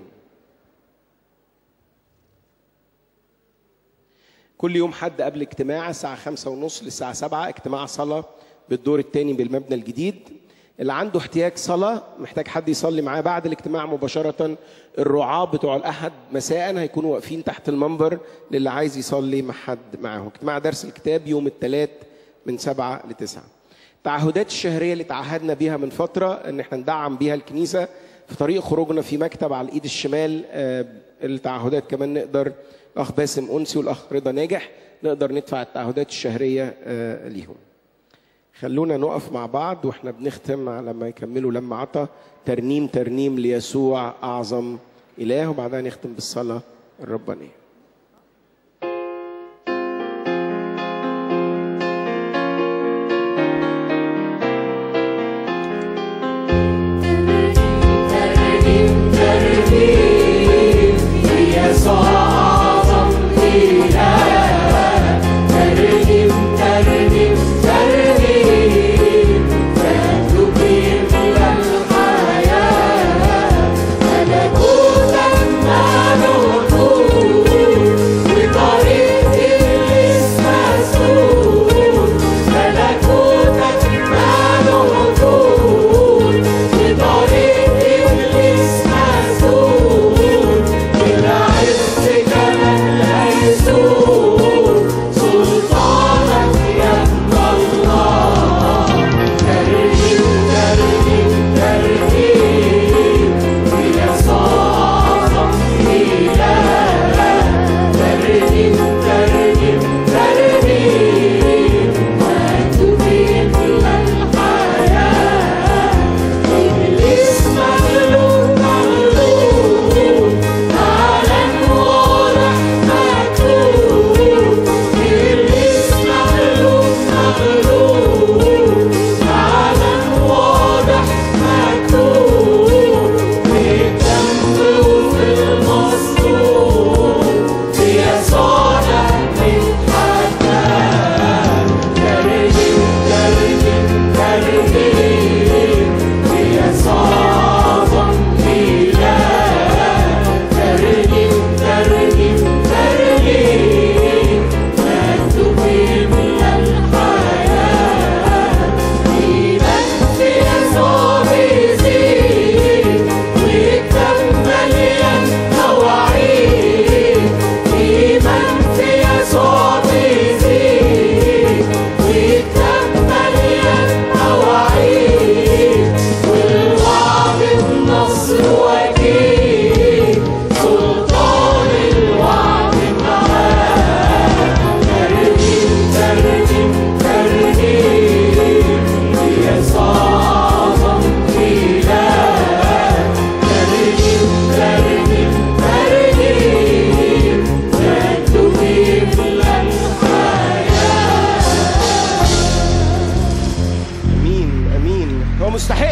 كل يوم حد قبل اجتماع الساعة خمسة ونص للساعة سبعة اجتماع صلاة بالدور الثاني بالمبنى الجديد اللي عنده احتياج صلاة محتاج حد يصلي معاه بعد الاجتماع مباشرة الرعاة بتوع الأحد مساء هيكونوا واقفين تحت المنبر للي عايز يصلي مع حد معاهم اجتماع درس الكتاب يوم الثلاث من سبعة لتسعة التعهدات الشهرية اللي تعهدنا بيها من فترة ان احنا ندعم بيها الكنيسة في طريق خروجنا في مكتب على الايد الشمال آه، التعهدات كمان نقدر الاخ باسم انسي والاخ رضا ناجح نقدر ندفع التعهدات الشهرية آه، ليهم خلونا نقف مع بعض واحنا بنختم على ما يكملوا لما عطى ترنيم ترنيم ليسوع اعظم اله وبعدها نختم بالصلاه الربانيه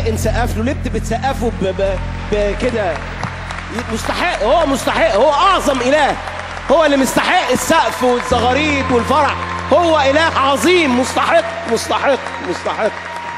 نسقف له ليه بت- بتسقفوا ب- ب- بكده مستحق هو مستحق هو اعظم اله هو اللي مستحق السقف والزغاريد والفرح هو اله عظيم مستحق مستحق مستحق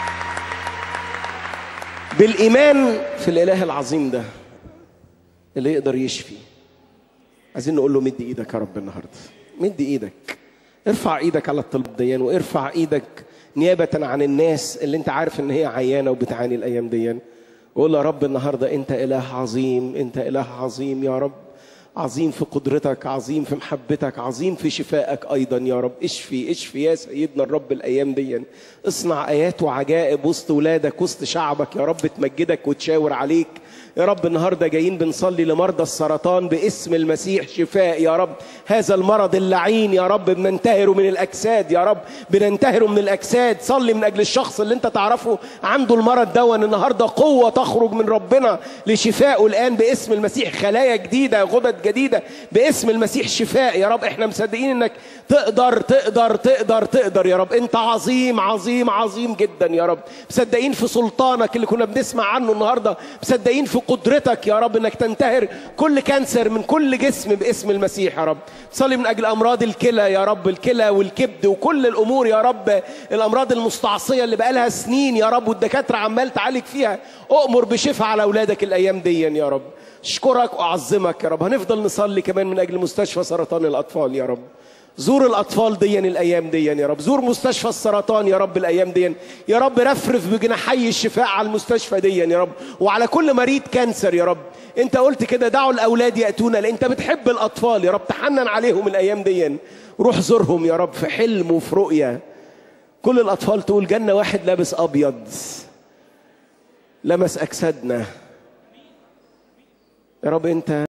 بالايمان في الاله العظيم ده اللي يقدر يشفي عايزين نقول له مد ايدك يا رب النهارده مد ايدك ارفع ايدك على الطلب ديان وارفع ايدك نيابة عن الناس اللي انت عارف ان هي عيانة وبتعاني الايام ديان وقول يا رب النهارده انت اله عظيم انت اله عظيم يا رب عظيم في قدرتك عظيم في محبتك عظيم في شفائك ايضا يا رب اشفي اشفي يا سيدنا الرب الايام دي اصنع ايات وعجائب وسط ولادك وسط شعبك يا رب تمجدك وتشاور عليك يا رب النهارده جايين بنصلي لمرضى السرطان باسم المسيح شفاء يا رب هذا المرض اللعين يا رب بننتهره من الاجساد يا رب بننتهره من الاجساد صلي من اجل الشخص اللي انت تعرفه عنده المرض دون النهارده قوه تخرج من ربنا لشفائه الان باسم المسيح خلايا جديده غدد جديده باسم المسيح شفاء يا رب احنا مصدقين انك تقدر تقدر تقدر تقدر يا رب انت عظيم عظيم عظيم جدا يا رب مصدقين في سلطانك اللي كنا بنسمع عنه النهارده مصدقين في قدرتك يا رب انك تنتهر كل كانسر من كل جسم باسم المسيح يا رب صلي من اجل امراض الكلى يا رب الكلى والكبد وكل الامور يا رب الامراض المستعصيه اللي بقالها سنين يا رب والدكاتره عمال تعالج فيها اؤمر بشفاء على اولادك الايام دي يا رب اشكرك واعظمك يا رب هنفضل نصلي كمان من اجل مستشفى سرطان الاطفال يا رب زور الاطفال ديا الايام ديا يا رب زور مستشفى السرطان يا رب الايام ديا يا رب رفرف بجناحي الشفاء على المستشفى ديا يا رب وعلى كل مريض كانسر يا رب انت قلت كده دعوا الاولاد ياتونا لان انت بتحب الاطفال يا رب تحنن عليهم الايام ديا روح زورهم يا رب في حلم وفي رؤيه كل الاطفال تقول جنه واحد لابس ابيض لمس اجسادنا يا رب انت